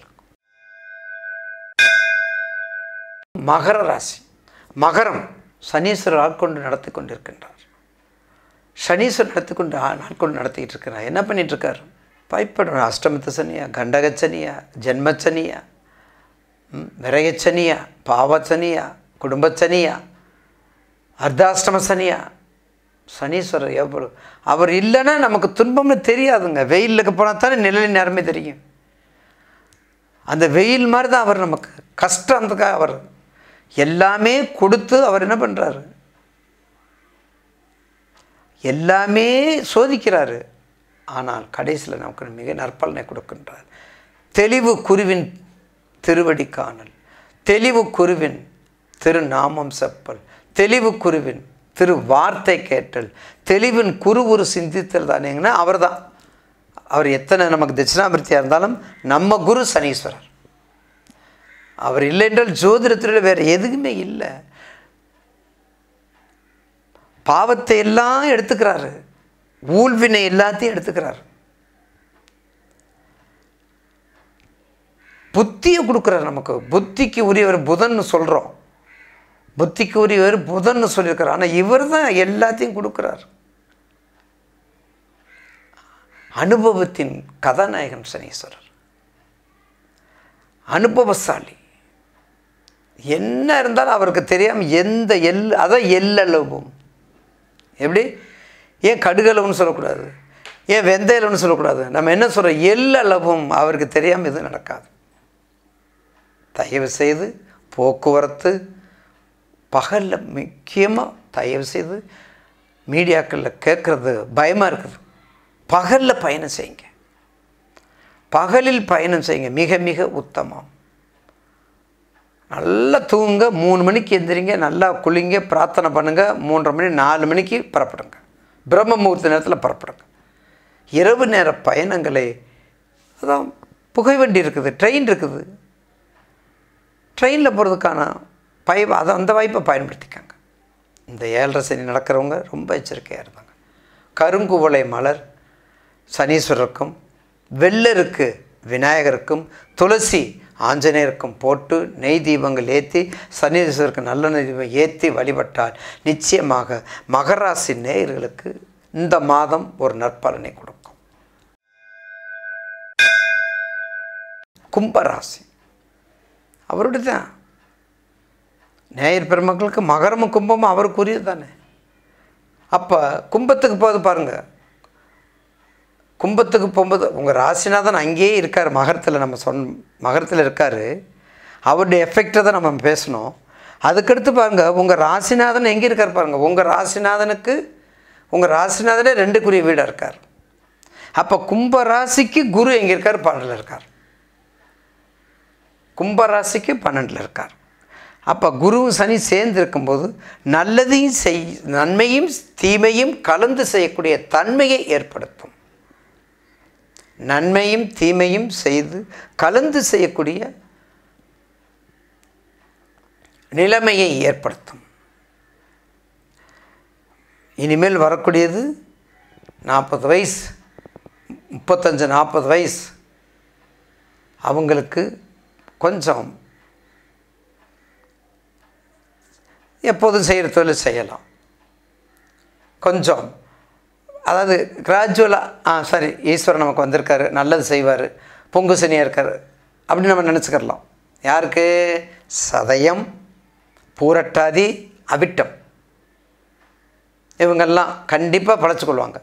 மகர ராசி மகரம் சனீஸ்வரர் ஆட்கொண்டு நடத்தி கொண்டிருக்கின்றார் சனீஸ்வரன் நடத்திக்கொண்டு ஆ- நாட்கொண்டு நடத்திக்கிட்டு இருக்கிறார் என்ன பண்ணிட்டு இருக்கார் பயப்படணும் அஷ்டமத்து சனியா கண்டகச்சனியா ஜென்மச்சனியா ம், விரயச்சனியா பாவச்சனியா குடும்பச்சனியா அர்த்தாஷ்டம சனியா சனீஸ்வரர் எவ்வளோ அவர் இல்லைன்னா நமக்கு துன்பம்னு தெரியாதுங்க வெயிலுக்கு போனால் தானே நிழலின் நேரமே தெரியும் அந்த வெயில் மாதிரி தான் அவர் நமக்கு கஷ்டம் அதுக்காக அவர் எல்லாமே கொடுத்து அவர் என்ன பண்ணுறாரு எல்லாமே சோதிக்கிறாரு ஆனால் கடைசியில் நமக்கு மிக நற்பலனை கொடுக்கின்றார் தெளிவு குருவின் திருவடி காணல் தெளிவு குருவின் திருநாமம் செப்பல் தெளிவு குருவின் திரு வார்த்தை கேட்டல் தெளிவின் குரு ஒரு சிந்தித்தல் தானேங்கன்னா அவர் தான் அவர் எத்தனை நமக்கு தட்சிணாமூர்த்தியாக இருந்தாலும் நம்ம குரு சனீஸ்வரர் அவர் இல்லை என்றால் ஜோதிடத்தில் வேறு எதுவுமே இல்லை பாவத்தை எல்லாம் எடுத்துக்கிறாரு ஊழ்வினை எல்லாத்தையும் எடுத்துக்கிறாரு புத்தியை கொடுக்குறாரு நமக்கு புத்திக்கு உரியவர் புதன்னு சொல்கிறோம் புத்திக்கு உரியவர் புதன்னு சொல்லியிருக்கிறார் ஆனால் இவர் தான் எல்லாத்தையும் கொடுக்குறார் அனுபவத்தின் கதாநாயகன் சனீஸ்வரர் அனுபவசாலி என்ன இருந்தாலும் அவருக்கு தெரியாமல் எந்த எல் அதான் எல்லளவும் எப்படி ஏன் கடுகளவுன்னு சொல்லக்கூடாது ஏன் வெந்தயலவுன்னு சொல்லக்கூடாது நம்ம என்ன சொல்கிறோம் எல்லளவும் அவருக்கு தெரியாமல் எதுவும் நடக்காது தயவு செய்து போக்குவரத்து பகலில் முக்கியமாக தயவு செய்து மீடியாக்களில் கேட்குறது பயமாக இருக்குது பகலில் பயணம் செய்யுங்க பகலில் பயணம் செய்யுங்க மிக மிக உத்தமம் நல்லா தூங்க மூணு மணிக்கு எந்திரிங்க நல்லா குளிங்க பிரார்த்தனை பண்ணுங்கள் மூன்றரை மணி நாலு மணிக்கு புறப்படுங்க பிரம்ம முகூர்த்த நேரத்தில் புறப்படுங்க இரவு நேர பயணங்களை அதான் புகைவண்டி இருக்குது ட்ரெயின் இருக்குது ட்ரெயினில் போகிறதுக்கான பய அதை அந்த வாய்ப்பை பயன்படுத்திக்கங்க இந்த ஏழரை சனி நடக்கிறவங்க ரொம்ப எச்சரிக்கையாக இருந்தாங்க கருங்குவளை மலர் சனீஸ்வரருக்கும் வெள்ளருக்கு விநாயகருக்கும் துளசி ஆஞ்சநேயருக்கும் போட்டு நெய் தீபங்கள் ஏற்றி சனீஸ்வரருக்கு நல்ல நெய் தீபம் ஏற்றி வழிபட்டால் நிச்சயமாக மகராசி நேயர்களுக்கு இந்த மாதம் ஒரு நற்பலனை கொடுக்கும் கும்பராசி அவருடைய தான் நேயர் பெருமக்களுக்கு மகரமும் கும்பமும் அவருக்குரியது தானே அப்போ கும்பத்துக்கு போது பாருங்கள் கும்பத்துக்கு போகும்போது உங்கள் ராசிநாதன் அங்கேயே இருக்கார் மகரத்தில் நம்ம சொன் மகரத்தில் இருக்கார் அவருடைய எஃபெக்டை தான் நம்ம பேசணும் அதுக்கடுத்து பாருங்கள் உங்கள் ராசிநாதன் எங்கே இருக்கார் பாருங்கள் உங்கள் ராசிநாதனுக்கு உங்கள் ராசிநாதனே ரெண்டுக்குரிய வீடாக இருக்கார் அப்போ கும்ப ராசிக்கு குரு எங்கே இருக்கார் பன்னெண்டில் இருக்கார் கும்பராசிக்கு பன்னெண்டில் இருக்கார் அப்போ குருவும் சனி சேர்ந்து இருக்கும்போது நல்லதையும் செய் நன்மையும் தீமையும் கலந்து செய்யக்கூடிய தன்மையை ஏற்படுத்தும் நன்மையும் தீமையும் செய்து கலந்து செய்யக்கூடிய நிலைமையை ஏற்படுத்தும் இனிமேல் வரக்கூடியது நாற்பது வயசு முப்பத்தஞ்சு நாற்பது வயசு அவங்களுக்கு கொஞ்சம் எப்போதும் செய்கிற தொழில் செய்யலாம் கொஞ்சம் அதாவது கிராஜுவலாக ஆ சரி ஈஸ்வரன் நமக்கு வந்திருக்காரு நல்லது செய்வார் பொங்கு சனியாக இருக்கார் அப்படின்னு நம்ம நினச்சிக்கிறலாம் யாருக்கு சதயம் பூரட்டாதி அவிட்டம் இவங்கெல்லாம் கண்டிப்பாக பழச்சிக்கொள்வாங்க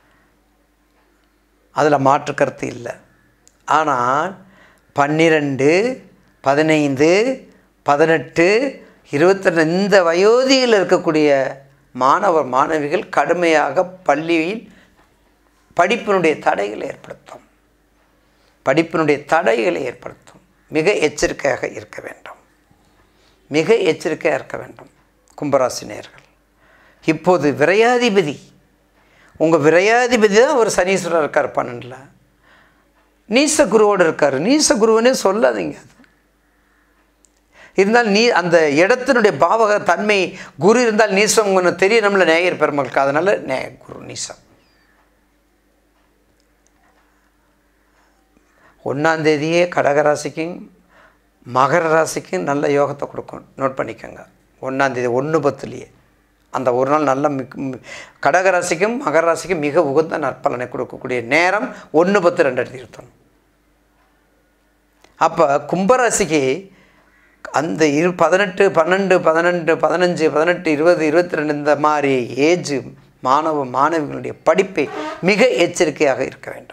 அதில் மாற்று கருத்து இல்லை ஆனால் பன்னிரெண்டு பதினைந்து பதினெட்டு இருபத்தி இந்த வயோதியில் இருக்கக்கூடிய மாணவர் மாணவிகள் கடுமையாக பள்ளியில் படிப்பினுடைய தடைகளை ஏற்படுத்தும் படிப்பினுடைய தடைகளை ஏற்படுத்தும் மிக எச்சரிக்கையாக இருக்க வேண்டும் மிக எச்சரிக்கையாக இருக்க வேண்டும் கும்பராசி நேயர்கள் இப்போது விரையாதிபதி உங்கள் விரையாதிபதி தான் ஒரு சனீஸ்வரர் இருக்கார் பன்னெண்டில் நீச குருவோடு இருக்கார் நீச குருவனே சொல்லாதீங்க அது இருந்தால் நீ அந்த இடத்தினுடைய பாவக தன்மை குரு இருந்தால் நீசம் ஒன்று தெரியணும்ல நேயர் பெருமக்களுக்கு அதனால் நே குரு நீசம் ஒன்றாந்தேதியே கடகராசிக்கும் மகர ராசிக்கும் நல்ல யோகத்தை கொடுக்கும் நோட் பண்ணிக்கோங்க ஒன்றாந்தேதி ஒன்று பத்துலேயே அந்த ஒரு நாள் நல்ல மிக கடகராசிக்கும் மகர ராசிக்கும் மிக உகந்த நற்பலனை கொடுக்கக்கூடிய நேரம் ஒன்று பத்து ரெண்டாயிரத்தி இருபத்தொன்று அப்போ கும்பராசிக்கு அந்த இரு பதினெட்டு பன்னெண்டு பதினெண்டு பதினஞ்சு பதினெட்டு இருபது இருபத்தி ரெண்டு இந்த மாதிரி ஏஜ் மாணவ மாணவிகளுடைய படிப்பை மிக எச்சரிக்கையாக இருக்க வேண்டும்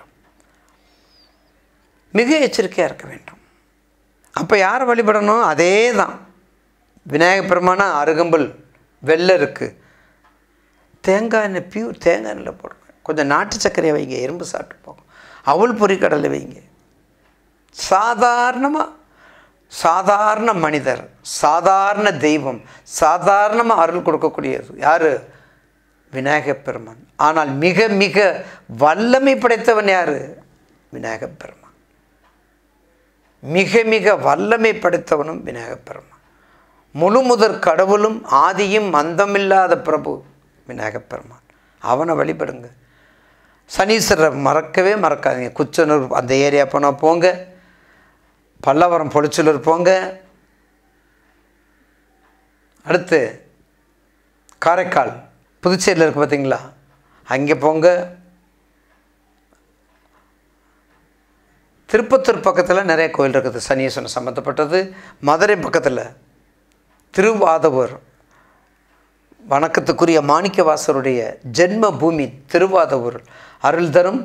மிக எச்சரிக்கையாக இருக்க வேண்டும் அப்போ யாரை வழிபடணும் அதே தான் விநாயகப் பெருமானா அருகம்புல் வெள்ளை இருக்குது தேங்காய் எண்ணெய் பியூர் தேங்காய் எண்ணெயில் போடுங்க கொஞ்சம் நாட்டு சர்க்கரையை வைங்க எறும்பு சாப்பிட்டு போகும் அவள் பொறிக்கடலை வைங்க சாதாரணமாக சாதாரண மனிதர் சாதாரண தெய்வம் சாதாரணமாக அருள் கொடுக்கக்கூடியது யார் விநாயகப் பெருமான் ஆனால் மிக மிக வல்லமை படைத்தவன் யார் விநாயகப் பெருமான் மிக மிக வல்லமை படைத்தவனும் விநாயகப் பெருமான் முழு முதற் கடவுளும் ஆதியும் அந்தமில்லாத பிரபு விநாயகப் பெருமான் அவனை வழிபடுங்க சனீஸ்வரரை மறக்கவே மறக்காதீங்க குச்சனூர் அந்த ஏரியா போனால் போங்க பல்லவரம் பொளிச்சலூர் போங்க அடுத்து காரைக்கால் புதுச்சேரியில் இருக்குது பார்த்தீங்களா அங்கே போங்க திருப்பத்தூர் பக்கத்தில் நிறைய கோயில் இருக்குது சனீஸ்வரன் சம்மந்தப்பட்டது மதுரை பக்கத்தில் திருவாதவூர் வணக்கத்துக்குரிய மாணிக்கவாசருடைய ஜென்ம பூமி திருவாதவூர் அருள் தரும்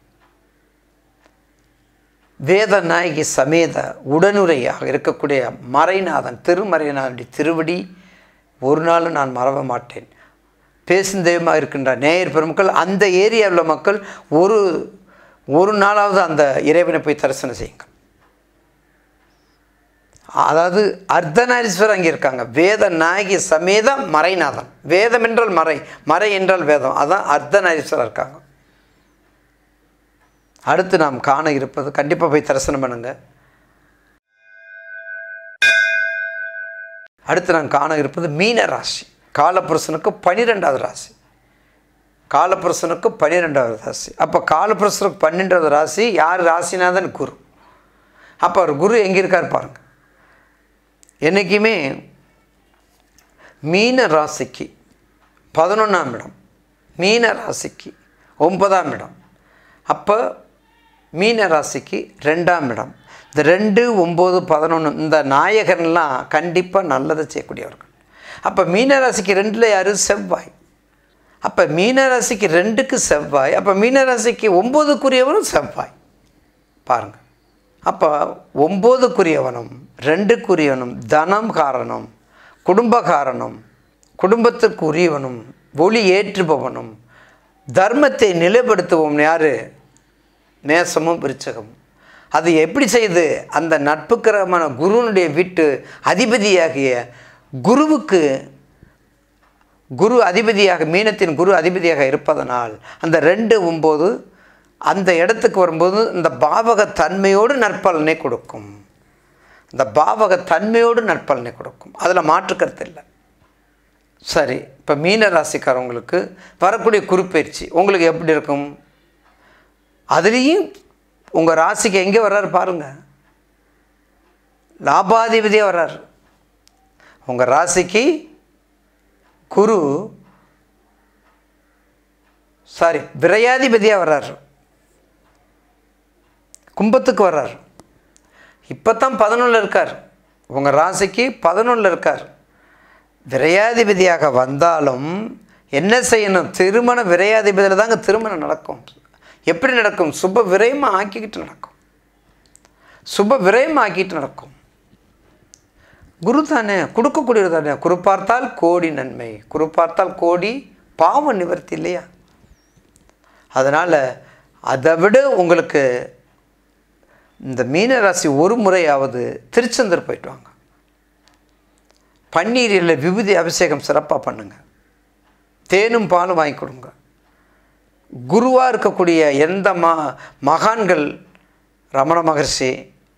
வேதநாயகி சமேத உடனுரையாக இருக்கக்கூடிய மறைநாதன் திருமறைநாதனுடைய திருவடி ஒரு நாளும் நான் மறவ மாட்டேன் பேசும் தெய்வமாக இருக்கின்ற நேயர் பெருமக்கள் அந்த ஏரியாவில் மக்கள் ஒரு ஒரு நாளாவது அந்த இறைவனை போய் தரிசனம் செய்யுங்கள் அதாவது அர்த்தநாரீஸ்வரர் அங்கே இருக்காங்க வேத நாயகி சமேத மறைநாதன் வேதம் என்றால் மறை மறை என்றால் வேதம் அதான் அர்த்தநாரீஸ்வரர் இருக்காங்க அடுத்து நாம் காண இருப்பது கண்டிப்பாக போய் தரிசனம் பண்ணுங்க அடுத்து நாம் காண இருப்பது மீன ராசி காலப்புருஷனுக்கு பன்னிரெண்டாவது ராசி காலப்புருஷனுக்கு பன்னிரெண்டாவது ராசி அப்போ காலப்புருஷனுக்கு பன்னெண்டாவது ராசி யார் ராசிநாதன் குரு அப்போ அவர் குரு எங்கே இருக்கார் பாருங்க என்றைக்குமே மீன ராசிக்கு பதினொன்றாம் இடம் மீன ராசிக்கு ஒன்பதாம் இடம் அப்போ மீன ராசிக்கு ரெண்டாம் இடம் இந்த ரெண்டு ஒம்பது பதினொன்று இந்த நாயகன்லாம் கண்டிப்பாக நல்லதை செய்யக்கூடியவர்கள் அப்போ மீன ராசிக்கு ரெண்டில் யார் செவ்வாய் அப்போ மீனராசிக்கு ரெண்டுக்கு செவ்வாய் அப்போ மீனராசிக்கு ஒம்போதுக்குரியவனும் செவ்வாய் பாருங்கள் அப்போ ஒம்போதுக்குரியவனும் ரெண்டுக்குரியவனும் தனம் காரணம் குடும்ப காரணம் குடும்பத்திற்கு உரியவனும் ஒளி ஏற்றுபவனும் தர்மத்தை நிலைப்படுத்துவோம் யார் நேசமும் விருச்சகமும் அது எப்படி செய்து அந்த நட்புக்கிரமான குருனுடைய வீட்டு அதிபதியாகிய குருவுக்கு குரு அதிபதியாக மீனத்தின் குரு அதிபதியாக இருப்பதனால் அந்த ரெண்டு ஒம்பது அந்த இடத்துக்கு வரும்போது இந்த பாவக தன்மையோடு நற்பலனை கொடுக்கும் இந்த பாவக தன்மையோடு நற்பலனை கொடுக்கும் அதில் மாற்றுக்கருத்து இல்லை சரி இப்போ மீன ராசிக்காரவங்களுக்கு வரக்கூடிய குருப்பெயர்ச்சி உங்களுக்கு எப்படி இருக்கும் அதுலேயும் உங்கள் ராசிக்கு எங்கே வர்றாரு பாருங்கள் லாபாதிபதியாக வர்றார் உங்கள் ராசிக்கு குரு சாரி விரையாதிபதியாக வர்றார் கும்பத்துக்கு வர்றார் இப்போ தான் பதினொன்றில் இருக்கார் உங்கள் ராசிக்கு பதினொன்றில் இருக்கார் விரையாதிபதியாக வந்தாலும் என்ன செய்யணும் திருமண விரையாதிபதியில் தாங்க திருமணம் நடக்கும் எப்படி நடக்கும் சுப விரயமாக ஆக்கிக்கிட்டு நடக்கும் சுப விரயமாக ஆக்கிட்டு நடக்கும் குரு தானே கொடுக்கக்கூடியது தானே குரு பார்த்தால் கோடி நன்மை குரு பார்த்தால் கோடி பாவ நிவர்த்தி இல்லையா அதனால் அதை விட உங்களுக்கு இந்த மீனராசி ஒரு முறையாவது திருச்செந்தூர் போயிட்டு வாங்க பன்னீரில் விபூதி அபிஷேகம் சிறப்பாக பண்ணுங்க தேனும் பாலும் வாங்கி கொடுங்க குருவாக இருக்கக்கூடிய எந்த மா மகான்கள் ரமண மகர்ஷி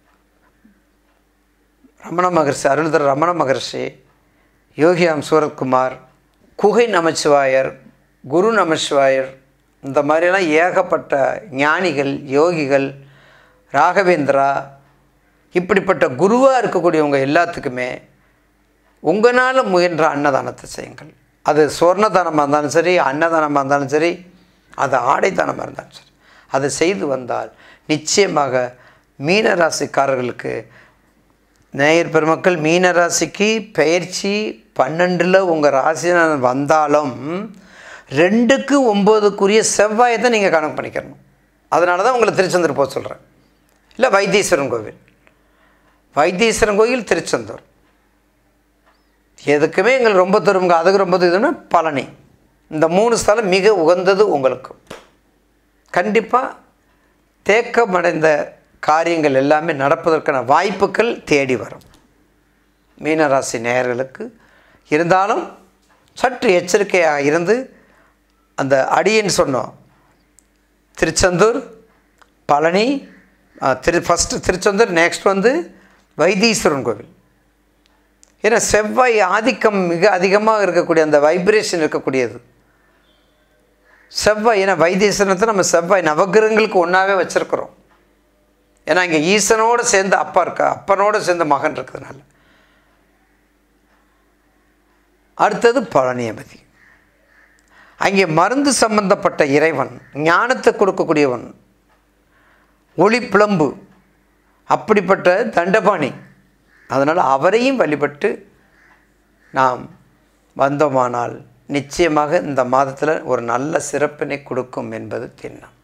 ரமண மகர்ஷி அருள்தர் ரமண மகர்ஷி யோகியாம் சூரத்குமார் குகை நமச்சிவாயர் குரு நமச்சிவாயர் இந்த மாதிரியெல்லாம் ஏகப்பட்ட ஞானிகள் யோகிகள் ராகவேந்திரா இப்படிப்பட்ட குருவாக இருக்கக்கூடியவங்க எல்லாத்துக்குமே உங்களால் முயன்ற அன்னதானத்தை செய்யுங்கள் அது சொர்ண தானமாக இருந்தாலும் சரி அன்னதானமாக இருந்தாலும் சரி அது ஆடை தானமாக இருந்தாலும் சரி அதை செய்து வந்தால் நிச்சயமாக மீனராசிக்காரர்களுக்கு நேயர் பெருமக்கள் மீனராசிக்கு பெயர்ச்சி பன்னெண்டில் உங்கள் ராசிநாதன் வந்தாலும் ரெண்டுக்கு ஒம்போதுக்குரிய செவ்வாயை தான் நீங்கள் கணக்கு பண்ணிக்கணும் அதனால தான் உங்களை திருச்செந்தூர் போக சொல்கிறேன் இல்லை வைத்தீஸ்வரன் கோவில் வைத்தீஸ்வரன் கோயில் திருச்செந்தூர் எதுக்குமே எங்களுக்கு ரொம்ப தருங்க அதுக்கு ரொம்ப இதுன்னா பழனி இந்த மூணு ஸ்தலம் மிக உகந்தது உங்களுக்கு கண்டிப்பாக தேக்கமடைந்த காரியங்கள் எல்லாமே நடப்பதற்கான வாய்ப்புகள் தேடி வரும் மீனராசி நேயர்களுக்கு இருந்தாலும் சற்று எச்சரிக்கையாக இருந்து அந்த அடியன்னு சொன்னோம் திருச்செந்தூர் பழனி ஆ, திரு ஃபஸ்ட்டு திருச்செந்தூர் நெக்ஸ்ட் வந்து வைத்தீஸ்வரன் கோவில் ஏன்னா செவ்வாய் ஆதிக்கம் மிக அதிகமாக இருக்கக்கூடிய அந்த வைப்ரேஷன் இருக்கக்கூடியது செவ்வாய் ஏன்னா வைத்தீஸ்வரனத்தை நம்ம செவ்வாய் நவகிரகங்களுக்கு ஒன்றாவே வச்சுருக்குறோம் ஏன்னா இங்கே ஈசனோடு சேர்ந்து அப்பா இருக்கா அப்பனோடு சேர்ந்த மகன் இருக்கிறதுனால அடுத்தது பழனியபதி அங்கே மருந்து சம்பந்தப்பட்ட இறைவன் ஞானத்தை கொடுக்கக்கூடியவன் ஒளி பிளம்பு அப்படிப்பட்ட தண்டபாணி அதனால் அவரையும் வழிபட்டு நாம் வந்தோமானால் நிச்சயமாக இந்த மாதத்தில் ஒரு நல்ல சிறப்பினை கொடுக்கும் என்பது திண்ணம்